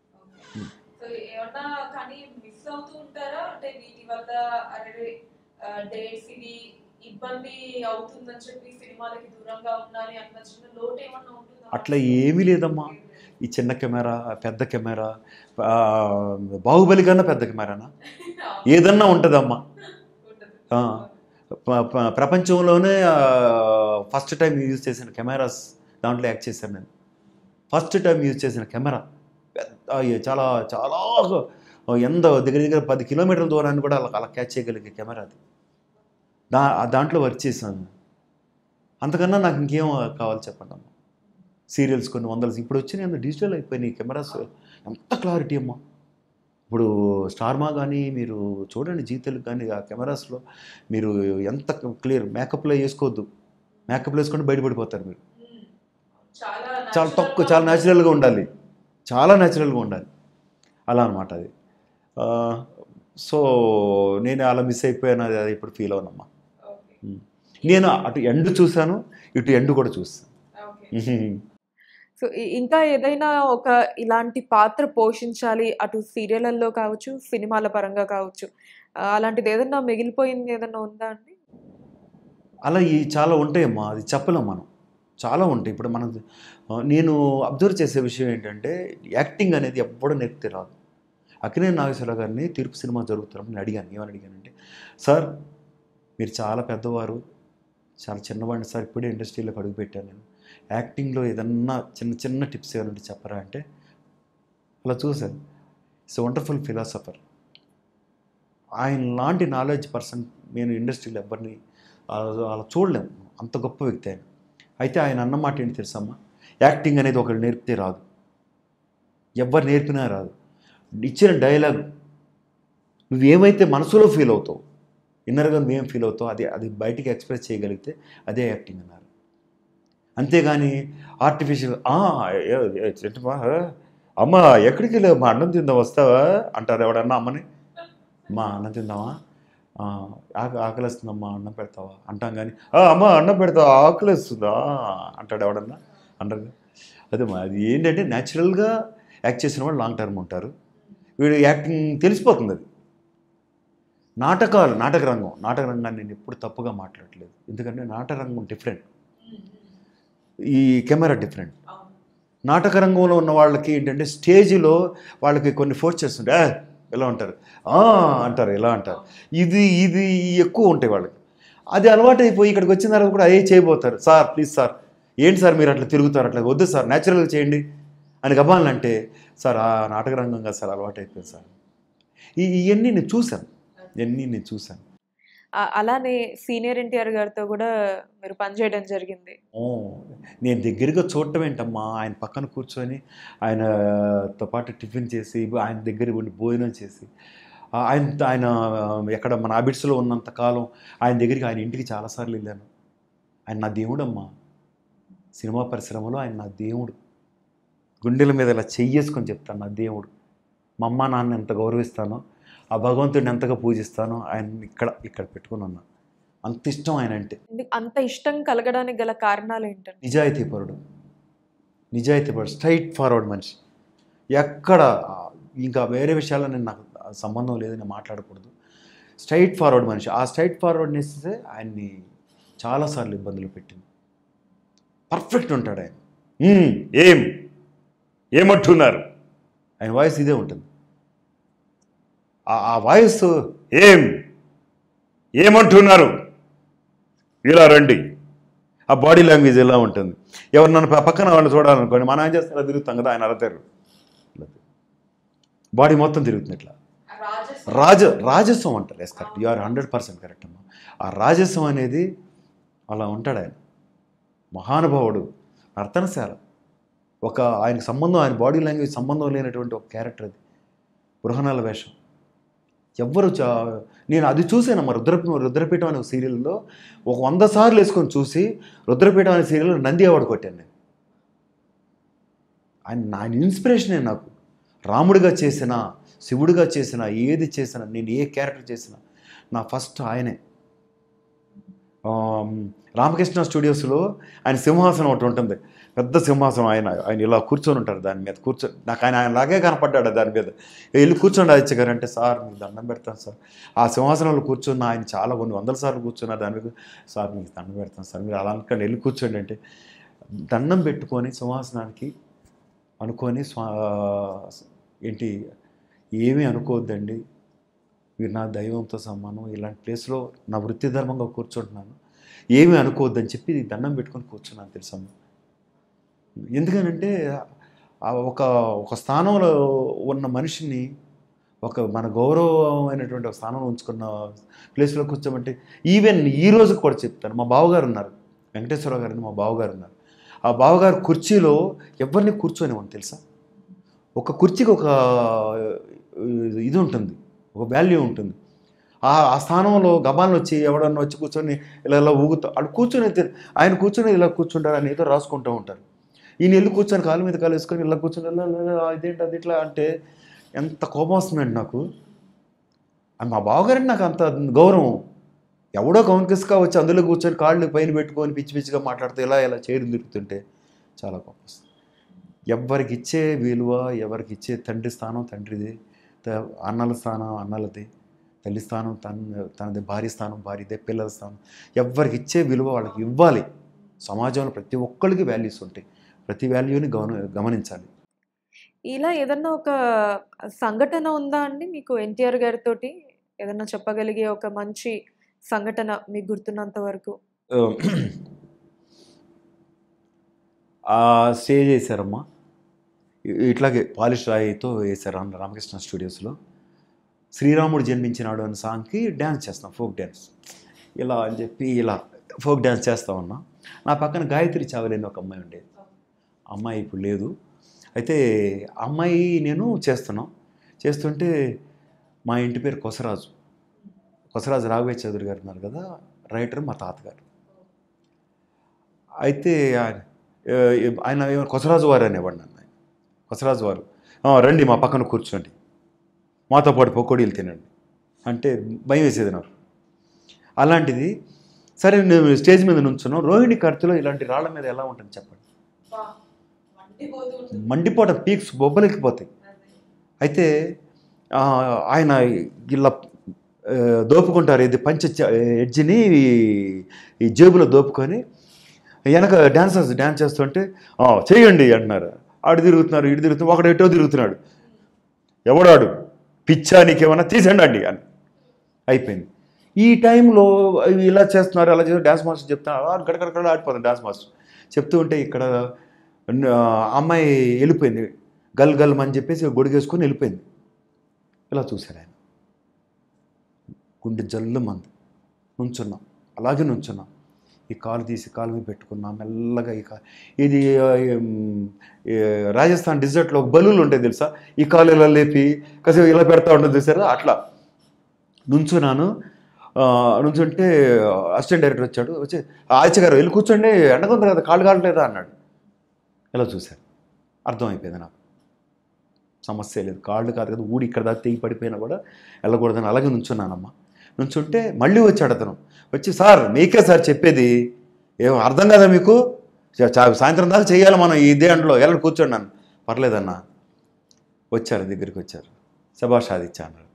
ఏమన్నా కానీ మిస్ అవుతూ ఉంటారా అంటే వీటి వల్ల అరే డేట్స్ ఇది ఇబ్బంది అవుతుందని చెప్పి సినిమాలకి దూరంగా ఉండాలి అన్న చిన్న లోటు ఏమన్నా ఉంటుందా అట్లా ఏమీ లేదమ్మా ఈ చిన్న కెమెరా పెద్ద కెమెరా ఆ, బాహుబలి కన్నా పెద్ద కెమెరానా ఏదన్నా ఉంటుందమ్మా ఆ, ప- ప- ప్రపంచంలోనే ఫస్ట్ టైం యూజ్ చేసిన కెమెరాస్ దాంట్లో యాక్ట్ చేశాను నేను ఫస్ట్ టైం యూజ్ చేసిన కెమెరా పెద్ద అయ్యో, చాలా చాలా ఎంత దగ్గర దగ్గర పది కిలోమీటర్ల దూరాన్ని కూడా అలా అలా క్యాచ్ చేయగలిగే కెమెరా అది దా ఆ దాంట్లో వర్క్ చేశాను అంతకన్నా నాకు ఇంకేం కావాలి చెప్పండి అమ్మ సీరియల్స్ కొన్ని వందలు ఇప్పుడు వచ్చినాయి అంత డిజిటల్ అయిపోయినాయి కెమెరాస్ ఎంత క్లారిటీ అమ్మా ఇప్పుడు స్టార్మా కానీ మీరు చూడండి జీతలు కానీ ఆ కెమెరాస్లో మీరు ఎంత క్లియర్ మేకప్లో వేసుకోవద్దు మేకప్లో వేసుకుంటే బయటపడిపోతారు మీరు చాలా తక్కువ చాలా న్యాచురల్గా ఉండాలి చాలా న్యాచురల్గా ఉండాలి అలా అనమాట అది ఆ, సో నేను అలా మిస్ అయిపోయాను అది అది ఇప్పుడు ఫీల్ అవునమ్మా నేను అటు ఎండ్ చూశాను ఇటు ఎండ్ కూడా చూస్తాను సో ఇ- ఇంకా ఏదైనా ఒక ఇలాంటి పాత్ర పోషించాలి అటు సీరియళ్ళల్లో కావచ్చు సినిమాల పరంగా కావచ్చు ఆ, అలాంటిది ఏదైనా మిగిలిపోయింది ఏదైనా ఉందా అండి అలా ఈ చాలా ఉంటాయమ్మా అది చెప్పలేం మనం చాలా ఉంటాయి ఇప్పుడు మనం ఆ, నేను అబ్జర్వ్ చేసే విషయం ఏంటంటే యాక్టింగ్ అనేది ఎప్పుడూ నేర్పితే రాదు అక్కినే నాగేశ్వరరావు గారిని తీర్పు సినిమా జరుగుతున్నప్పుడు నేను అడిగాను ఏమని అడిగానంటే సార్ మీరు చాలా పెద్దవారు చాలా చిన్నవాడిని సార్ ఇప్పుడే ఇండస్ట్రీలోకి అడుగుపెట్టాను నేను యాక్టింగ్లో ఏదన్నా చిన్న చిన్న టిప్స్ ఏమైనా ఉంటే చెప్పరా అంటే అలా చూశాను ఇట్స్ వండర్ఫుల్ ఫిలాసఫర్ ఆయన లాంటి నాలెడ్జ్ పర్సన్ నేను ఇండస్ట్రీలో ఎవరిని అలా అలా చూడలేము అంత గొప్ప వ్యక్తి ఆయన అయితే ఆయన అన్నమాట ఏంటి తెలుసమ్మా యాక్టింగ్ అనేది ఒకరు నేర్పితే రాదు ఎవరు నేర్పినా రాదు ఇచ్చిన డైలాగ్ నువ్వేమైతే మనసులో ఫీల్ అవుతావు ఇన్నర్గా నువ్వేం ఫీల్ అవుతావు అది అది బయటికి ఎక్స్ప్రెస్ చేయగలిగితే అదే యాక్టింగ్ అన్నారు అంతేగాని ఆర్టిఫిషియల్ చెట్టుమా అమ్మ ఎక్కడికి వెళ్ళా మా అన్నం తిందాం వస్తావా అంటారు ఎవడన్నా అమ్మని మా అన్నం తిందామా "ఆ, ఆక ఆకలిస్తుందమ్మా అన్నం పెడతావా అంటాం కానీ "ఆ, అమ్మ అన్నం పెడతావా ఆకలిస్తుందా అంటాడు ఎవడన్నా అంటారు అదే మా అది ఏంటంటే న్యాచురల్గా యాక్ట్ చేసిన వాళ్ళు లాంగ్ టర్మ్ ఉంటారు వీడు యాక్టింగ్ తెలిసిపోతుంది అది నాటకాలు నాటక రంగం నాటక రంగాన్ని నేను ఎప్పుడు తప్పుగా మాట్లాడట్లేదు ఎందుకంటే నాటక రంగం డిఫరెంట్ ఈ కెమెరా డిఫరెంట్ నాటక రంగంలో ఉన్న వాళ్ళకి ఏంటంటే స్టేజ్లో వాళ్ళకి కొన్ని ఫోర్స్ చేస్తుంటే "ఆ, ఇలా ఉంటారు "ఆ" అంటారు ఇలా అంటారు ఇది ఇది ఎక్కువ ఉంటాయి వాళ్ళకి అది అలవాటు అయిపోయి ఇక్కడికి వచ్చిన తర్వాత కూడా అదే చేయబోతారు సార్ ప్లీజ్ సార్ ఏంటి సార్ మీరు అట్లా తిరుగుతారు అట్లా వద్దు సార్ న్యాచురల్గా చేయండి అని గబాలంటే సార్ ఆ నాటక రంగం కాదు సార్ అలవాటు అయిపోయింది సార్ ఈ ఇవన్నీ నేను చూశాను ఇవన్నీ నేను చూశాను ఆ, అలానే సీనియర్ ఎన్టీఆర్ గారితో కూడా మీరు పనిచేయడం జరిగింది ఓ నేను దగ్గరగా చూడటం ఏంటమ్మా ఆయన పక్కన కూర్చొని ఆయనతో పాటు టిఫిన్ చేసి ఆయన దగ్గర ఉండి భోజనం చేసి ఆ, ఆయన ఆయన ఎక్కడ మన అబిడ్స్లో ఉన్నంత కాలం ఆయన దగ్గరికి ఆయన ఇంటికి చాలాసార్లు వెళ్ళాను ఆయన నా దేవుడమ్మా సినిమా పరిశ్రమలో ఆయన నా దేవుడు గుండెల మీద ఇలా చెయ్యేసుకొని చెప్తాను నా దేవుడు మా అమ్మ నాన్న ఎంత గౌరవిస్తానో ఆ భగవంతుడిని ఎంతగా పూజిస్తానో ఆయన ఇక్కడ ఇక్కడ పెట్టుకుని ఉన్నా అంత ఇష్టం ఆయన అంటే ఎందుకు అంత ఇష్టం కలగడానికి గల కారణాలు ఏంటండి నిజాయితీపరుడు నిజాయితీపరుడు స్ట్రైట్ ఫార్వర్డ్ మనిషి ఎక్కడ ఇంకా వేరే విషయాల్లో నేను నాకు సంబంధం లేదు నేను మాట్లాడకూడదు స్ట్రైట్ ఫార్వర్డ్ మనిషి ఆ స్ట్రైట్ ఫార్వర్డ్నెస్ ఆయన్ని చాలాసార్లు ఇబ్బందులు పెట్టింది పర్ఫెక్ట్ ఉంటాడు ఆయన "ఉమ్, ఏం ఏమంటున్నారు ఆయన వాయిస్ ఇదే ఉంటుంది ఆ- ఆ వాయిస్ ఏం ఏమంటున్నారు ఇలా రండి ఆ బాడీ లాంగ్వేజ్ ఎలా ఉంటుంది ఎవరు నన్ను ప- పక్కన వాళ్ళు చూడాలనుకోండి మనం ఏం చేస్తాం అలా తిరుగుతాం కదా ఆయన అలా తిరగరు బాడీ మొత్తం తిరుగుతుంది ఇట్లా రాజ రాజస్వం అంటారు yes correct you are hundred percent correct అమ్మా ఆ రాజస్వం అనేది అలా ఉంటాడు ఆయన మహానుభావుడు నర్తనశాల ఒక ఆయనకు సంబంధం ఆయన బాడీ లాంగ్వేజ్ సంబంధం లేనటువంటి ఒక క్యారెక్టర్ అది బృహణాల వేషం ఎవ్వరు చా నేను అది చూసానమ్మా రుద్ర రుద్రపీఠం అనే ఒక సీరియల్లో ఒక వంద సార్లు వేసుకొని చూసి రుద్రపీఠం అనే సీరియల్లో నంది అవార్డు కొట్టాను నేను ఆయన నా ఇన్స్పిరేషనే నాకు రాముడిగా చేసిన శివుడిగా చేసిన ఏది చేసినా నేను ఏ క్యారెక్టర్ చేసినా నా ఫస్ట్ ఆయనే ఆమ్, రామకృష్ణ స్టూడియోస్లో ఆయన సింహాసనం ఒకటి ఉంటుంది పెద్ద సింహాసనం ఆయన ఆయన ఇలా కూర్చొని ఉంటారు దాని మీద కూర్చొని నాకు ఆయన ఆయన లాగే కనపడ్డాడు దాని మీద వెళ్ళి కూర్చోండి ఆదిత్య గారు అంటే సార్ మీకు దండం పెడతాను సార్ ఆ సింహాసనంలో కూర్చున్న ఆయన చాలా కొన్ని వందల సార్లు కూర్చున్నారు దాని మీద సార్ మీకు దండం పెడతాను సార్ మీరు అలా అనుకోండి వెళ్ళి కూర్చోండి అంటే దండం పెట్టుకొని సింహాసనానికి అనుకొని స్వా ఏంటి ఏమీ అనుకోవద్దండి మీరు నా దైవంతో సమానం ఇలాంటి ప్లేస్లో నా వృత్తి ధర్మంగా కూర్చుంటున్నాను ఏమీ అనుకోవద్దని చెప్పి దండం పెట్టుకొని కూర్చున్నాను తెలుసమ్మా ఎందుకనంటే ఆ ఒక ఒక స్థానంలో ఉన్న మనిషిని ఒక మన గౌరవమైనటువంటి ఒక స్థానంలో ఉంచుకున్న ప్లేస్లో కూర్చోమంటే ఈవెన్ ఈ రోజు కూడా చెప్తాను మా బావగారు ఉన్నారు వెంకటేశ్వరరావు గారు మా బావగారు ఉన్నారు ఆ బావగారు కుర్చీలో ఎవరిని కూర్చొనివ్వండి తెలుసా ఒక కుర్చీకి ఒక ఇది ఉంటుంది ఒక వాల్యూ ఉంటుంది ఆ ఆ స్థానంలో గబాలను వచ్చి ఎవడన్నా వచ్చి కూర్చొని ఇలా ఇలా ఊగుతా అక్కడ కూర్చొని అయితే ఆయన కూర్చొని ఇలా కూర్చుంటారు అని ఏదో రాసుకుంటూ ఉంటారు ఈయన వెళ్ళి కూర్చొని కాలు మీద కాలు వేసుకొని ఇలా కూర్చొని ఇలా ఇలా ఇలా ఇదేంటి అది ఇట్లా అంటే ఎంత కోపం వస్తుందండి నాకు ఆ మా బావగారండి నాకు అంత గౌరవం ఎవడో కౌన్కిస్గా వచ్చి అందులో కూర్చొని కాళ్ళు పైన పెట్టుకొని పిచ్చి పిచ్చిగా మాట్లాడితే ఇలా ఇలా చేరు తిరుగుతుంటే చాలా కోపం వస్తుంది ఎవరికి ఇచ్చే విలువ ఎవరికి ఇచ్చే తండ్రి స్థానం తండ్రిది త- అన్నల స్థానం అన్నలది తల్లి స్థానం తన తనది భార్య స్థానం భార్యదే పిల్లల స్థానం ఎవరికి ఇచ్చే విలువ వాళ్ళకి ఇవ్వాలి సమాజంలో ప్రతి ఒక్కరికి వాల్యూస్ ఉంటాయి ప్రతి వాల్యూని గమన గమనించాలి ఇలా ఏదన్నా ఒక సంఘటన ఉందా అండి మీకు ఎన్టీఆర్ గారితో ఏదన్నా చెప్పగలిగే ఒక మంచి సంఘటన మీకు గుర్తున్నంత వరకు ఆ స్టేజ్ వేశారమ్మా ఇ- ఇట్లాగే పాలిష్ రాయితో వేశారు అన్న రామకృష్ణ స్టూడియోస్లో శ్రీరాముడు జన్మించినాడు అనే సాంగ్కి డ్యాన్స్ చేస్తాం ఫోక్ డ్యాన్స్ ఇలా అని చెప్పి ఇలా ఫోక్ డ్యాన్స్ చేస్తా ఉన్నా నా పక్కన గాయత్రి చావలేని ఒక అమ్మాయి ఉండేది అమ్మాయి ఇప్పుడు లేదు అయితే అమ్మాయి నేను చేస్తున్నాం చేస్తుంటే మా ఇంటి పేరు కొసరాజు కొసరాజు రాఘవయ్య చౌదరి గారు ఉన్నారు కదా రైటర్ మా తాతగారు అయితే ఆయన ఏ, ఆయన ఏమో కొసరాజు వారు అనేవాడు నన్ను ఆయన. కొసరాజు వారు "ఆ, రండి మా పక్కన కూర్చోండి మాతో పాటు పకోడీలు తినండి అంటే భయం వేసేది నాకు అలాంటిది సరే నేను స్టేజ్ మీద నుంచున్నాం రోహిణి కర్తలో ఇలాంటి రాళ్ళ మీద ఎలా ఉంటుంది చెప్పండి మండిపోవడం పీక్స్ బొబ్బలెక్కిపోతాయి అయితే ఆ, ఆయన ఇలా ఆ, దోపుకుంటారు ఇది పంచ చ- ఎడ్జిని ఈ- ఈ జేబులో దోపుకొని వెనక డాన్సర్స్ డ్యాన్స్ చేస్తుంటే "ఆ, చేయండి అంటున్నారు ఆడు తిరుగుతున్నారు ఇటు తిరుగుతున్నారు ఒకడు ఎటో తిరుగుతున్నాడు ఎవడాడు పిచ్చా నీకేమన్నా తీసండి అండి అని అయిపోయింది ఈ టైంలో ఇలా చేస్తున్నారు అలా చేస్తున్నారు డ్యాన్స్ మాస్టర్ చెప్తున్నారు "ఆ, గడగడగడ ఆడిపోతుంది డ్యాన్స్ మాస్టర్ చెప్తూ ఉంటే ఇక్కడ ఆ, అమ్మాయి వెళ్ళిపోయింది గల్ గల్ అని చెప్పేసి గొడిగేసుకొని వెళ్ళిపోయింది ఇలా చూశారు ఆయన గుండె జల్లు మంది నుంచున్నాం అలాగే నుంచున్నాం ఈ కాలు తీసి కాలు మీద పెట్టుకున్నాం మెల్లగా ఈ కా ఇది ఆ, ఏం, ఏ, రాజస్థాన్ డిజర్ట్లో ఒక బలూన్లు ఉంటాయి తెలుసా ఈ కాలు ఇలా లేపి కాసేపు ఇలా పెడతా ఉంటుంది చూసారా అట్లా నుంచున్నాను ఆ, నుంచుంటే అసిస్టెంట్ డైరెక్టర్ వచ్చాడు వచ్చి ఆదిత్య గారు వెళ్ళి కూర్చోండి ఎండకుంది కదా కాళ్ళు కావట్లేదా అన్నాడు ఇలా చూశాను అర్థమైపోయింది నాకు సమస్య లేదు కాళ్ళు కాదు కదా ఊడి ఇక్కడ దాకా తెగి పడిపోయినా కూడా వెళ్ళకూడదని అలాగే నుంచున్నానమ్మా నుంచుంటే మళ్ళీ వచ్చాడు అతను వచ్చి సార్ మీకే సార్ చెప్పేది ఏం అర్థం కదా మీకు చా- చా- సాయంత్రం దాకా చేయాలి మనం ఈ దేంట్లో వెళ్ళండి కూర్చోండి నన్ను పర్లేదన్నా వచ్చారు దగ్గరికి వచ్చారు శభాష్ ఆదిత్య అన్నాడు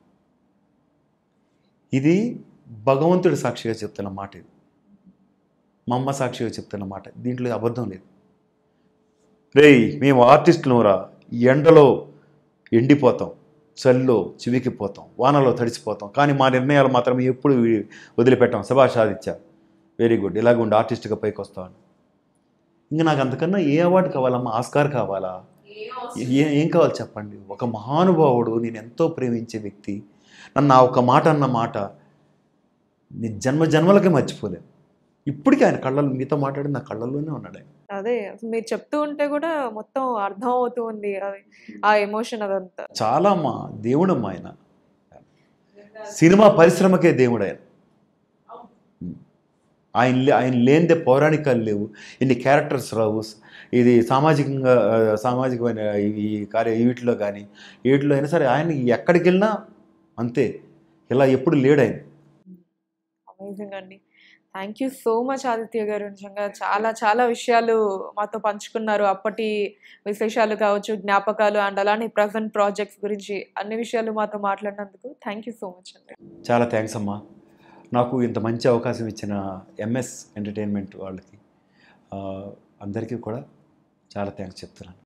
ఇది భగవంతుడి సాక్షిగా చెప్తున్న మాట ఇది మా అమ్మ సాక్షిగా చెప్తున్న మాట దీంట్లో అబద్ధం లేదు రేయ్ మేము ఆర్టిస్టులరా ఎండలో ఎండిపోతాం చలిలో చివికిపోతాం వానలో తడిసిపోతాం కానీ మా నిర్ణయాలు మాత్రం ఎప్పుడు వి- వదిలిపెట్టాం శభాష్ ఆదిత్య వెరీ గుడ్ ఇలాగ ఉండి ఆర్టిస్ట్గా పైకి వస్తాను ఇంకా నాకు అంతకన్నా ఏ అవార్డు కావాలమ్మా ఆస్కార్ కావాలా ఏ- ఏం కావాలి చెప్పండి ఒక మహానుభావుడు నేను ఎంతో ప్రేమించే వ్యక్తి నన్ను ఆ ఒక మాట అన్న మాట నేను జన్మ జన్మలకే మర్చిపోలేను ఇప్పటికీ ఆయన కళ్ళల్లో మీతో మాట్లాడి నా కళ్ళల్లోనే ఉన్నాడు ఆయన అదే అసలు మీరు చెప్తూ ఉంటే కూడా మొత్తం అర్థం అవుతూ ఉంది అది ఆ ఎమోషన్ అదంతా చాలా మా దేవుడమ్మా ఆయన సినిమా పరిశ్రమకే దేవుడు ఆయన ఆయన లే- ఆయన లేనిదే పౌరాణికాలు లేవు ఇన్ని క్యారెక్టర్స్ రావు ఇది సామాజికంగా ఆ, సామాజికమైన ఈ కార్య వీటిలో కానీ వీటిలో అయినా సరే ఆయన ఎక్కడికి వెళ్ళినా అంతే ఇలా ఎప్పుడు లేడు ఆయన అమేజింగ్ అండి thank you so much Aditya garu నిజంగా చాలా చాలా విషయాలు మాతో పంచుకున్నారు అప్పటి విశేషాలు కావచ్చు జ్ఞాపకాలు అండ్ అలానే ప్రజెంట్ ప్రాజెక్ట్స్ గురించి అన్ని విషయాలు మాతో మాట్లాడినందుకు థ్యాంక్ యూ సో మచ్ అండి చాలా థ్యాంక్స్ అమ్మా నాకు ఇంత మంచి అవకాశం ఇచ్చిన ఎంఎస్ ఎంటర్టైన్మెంట్ వాళ్ళకి ఆ, అందరికీ కూడా చాలా థ్యాంక్స్ చెప్తున్నాను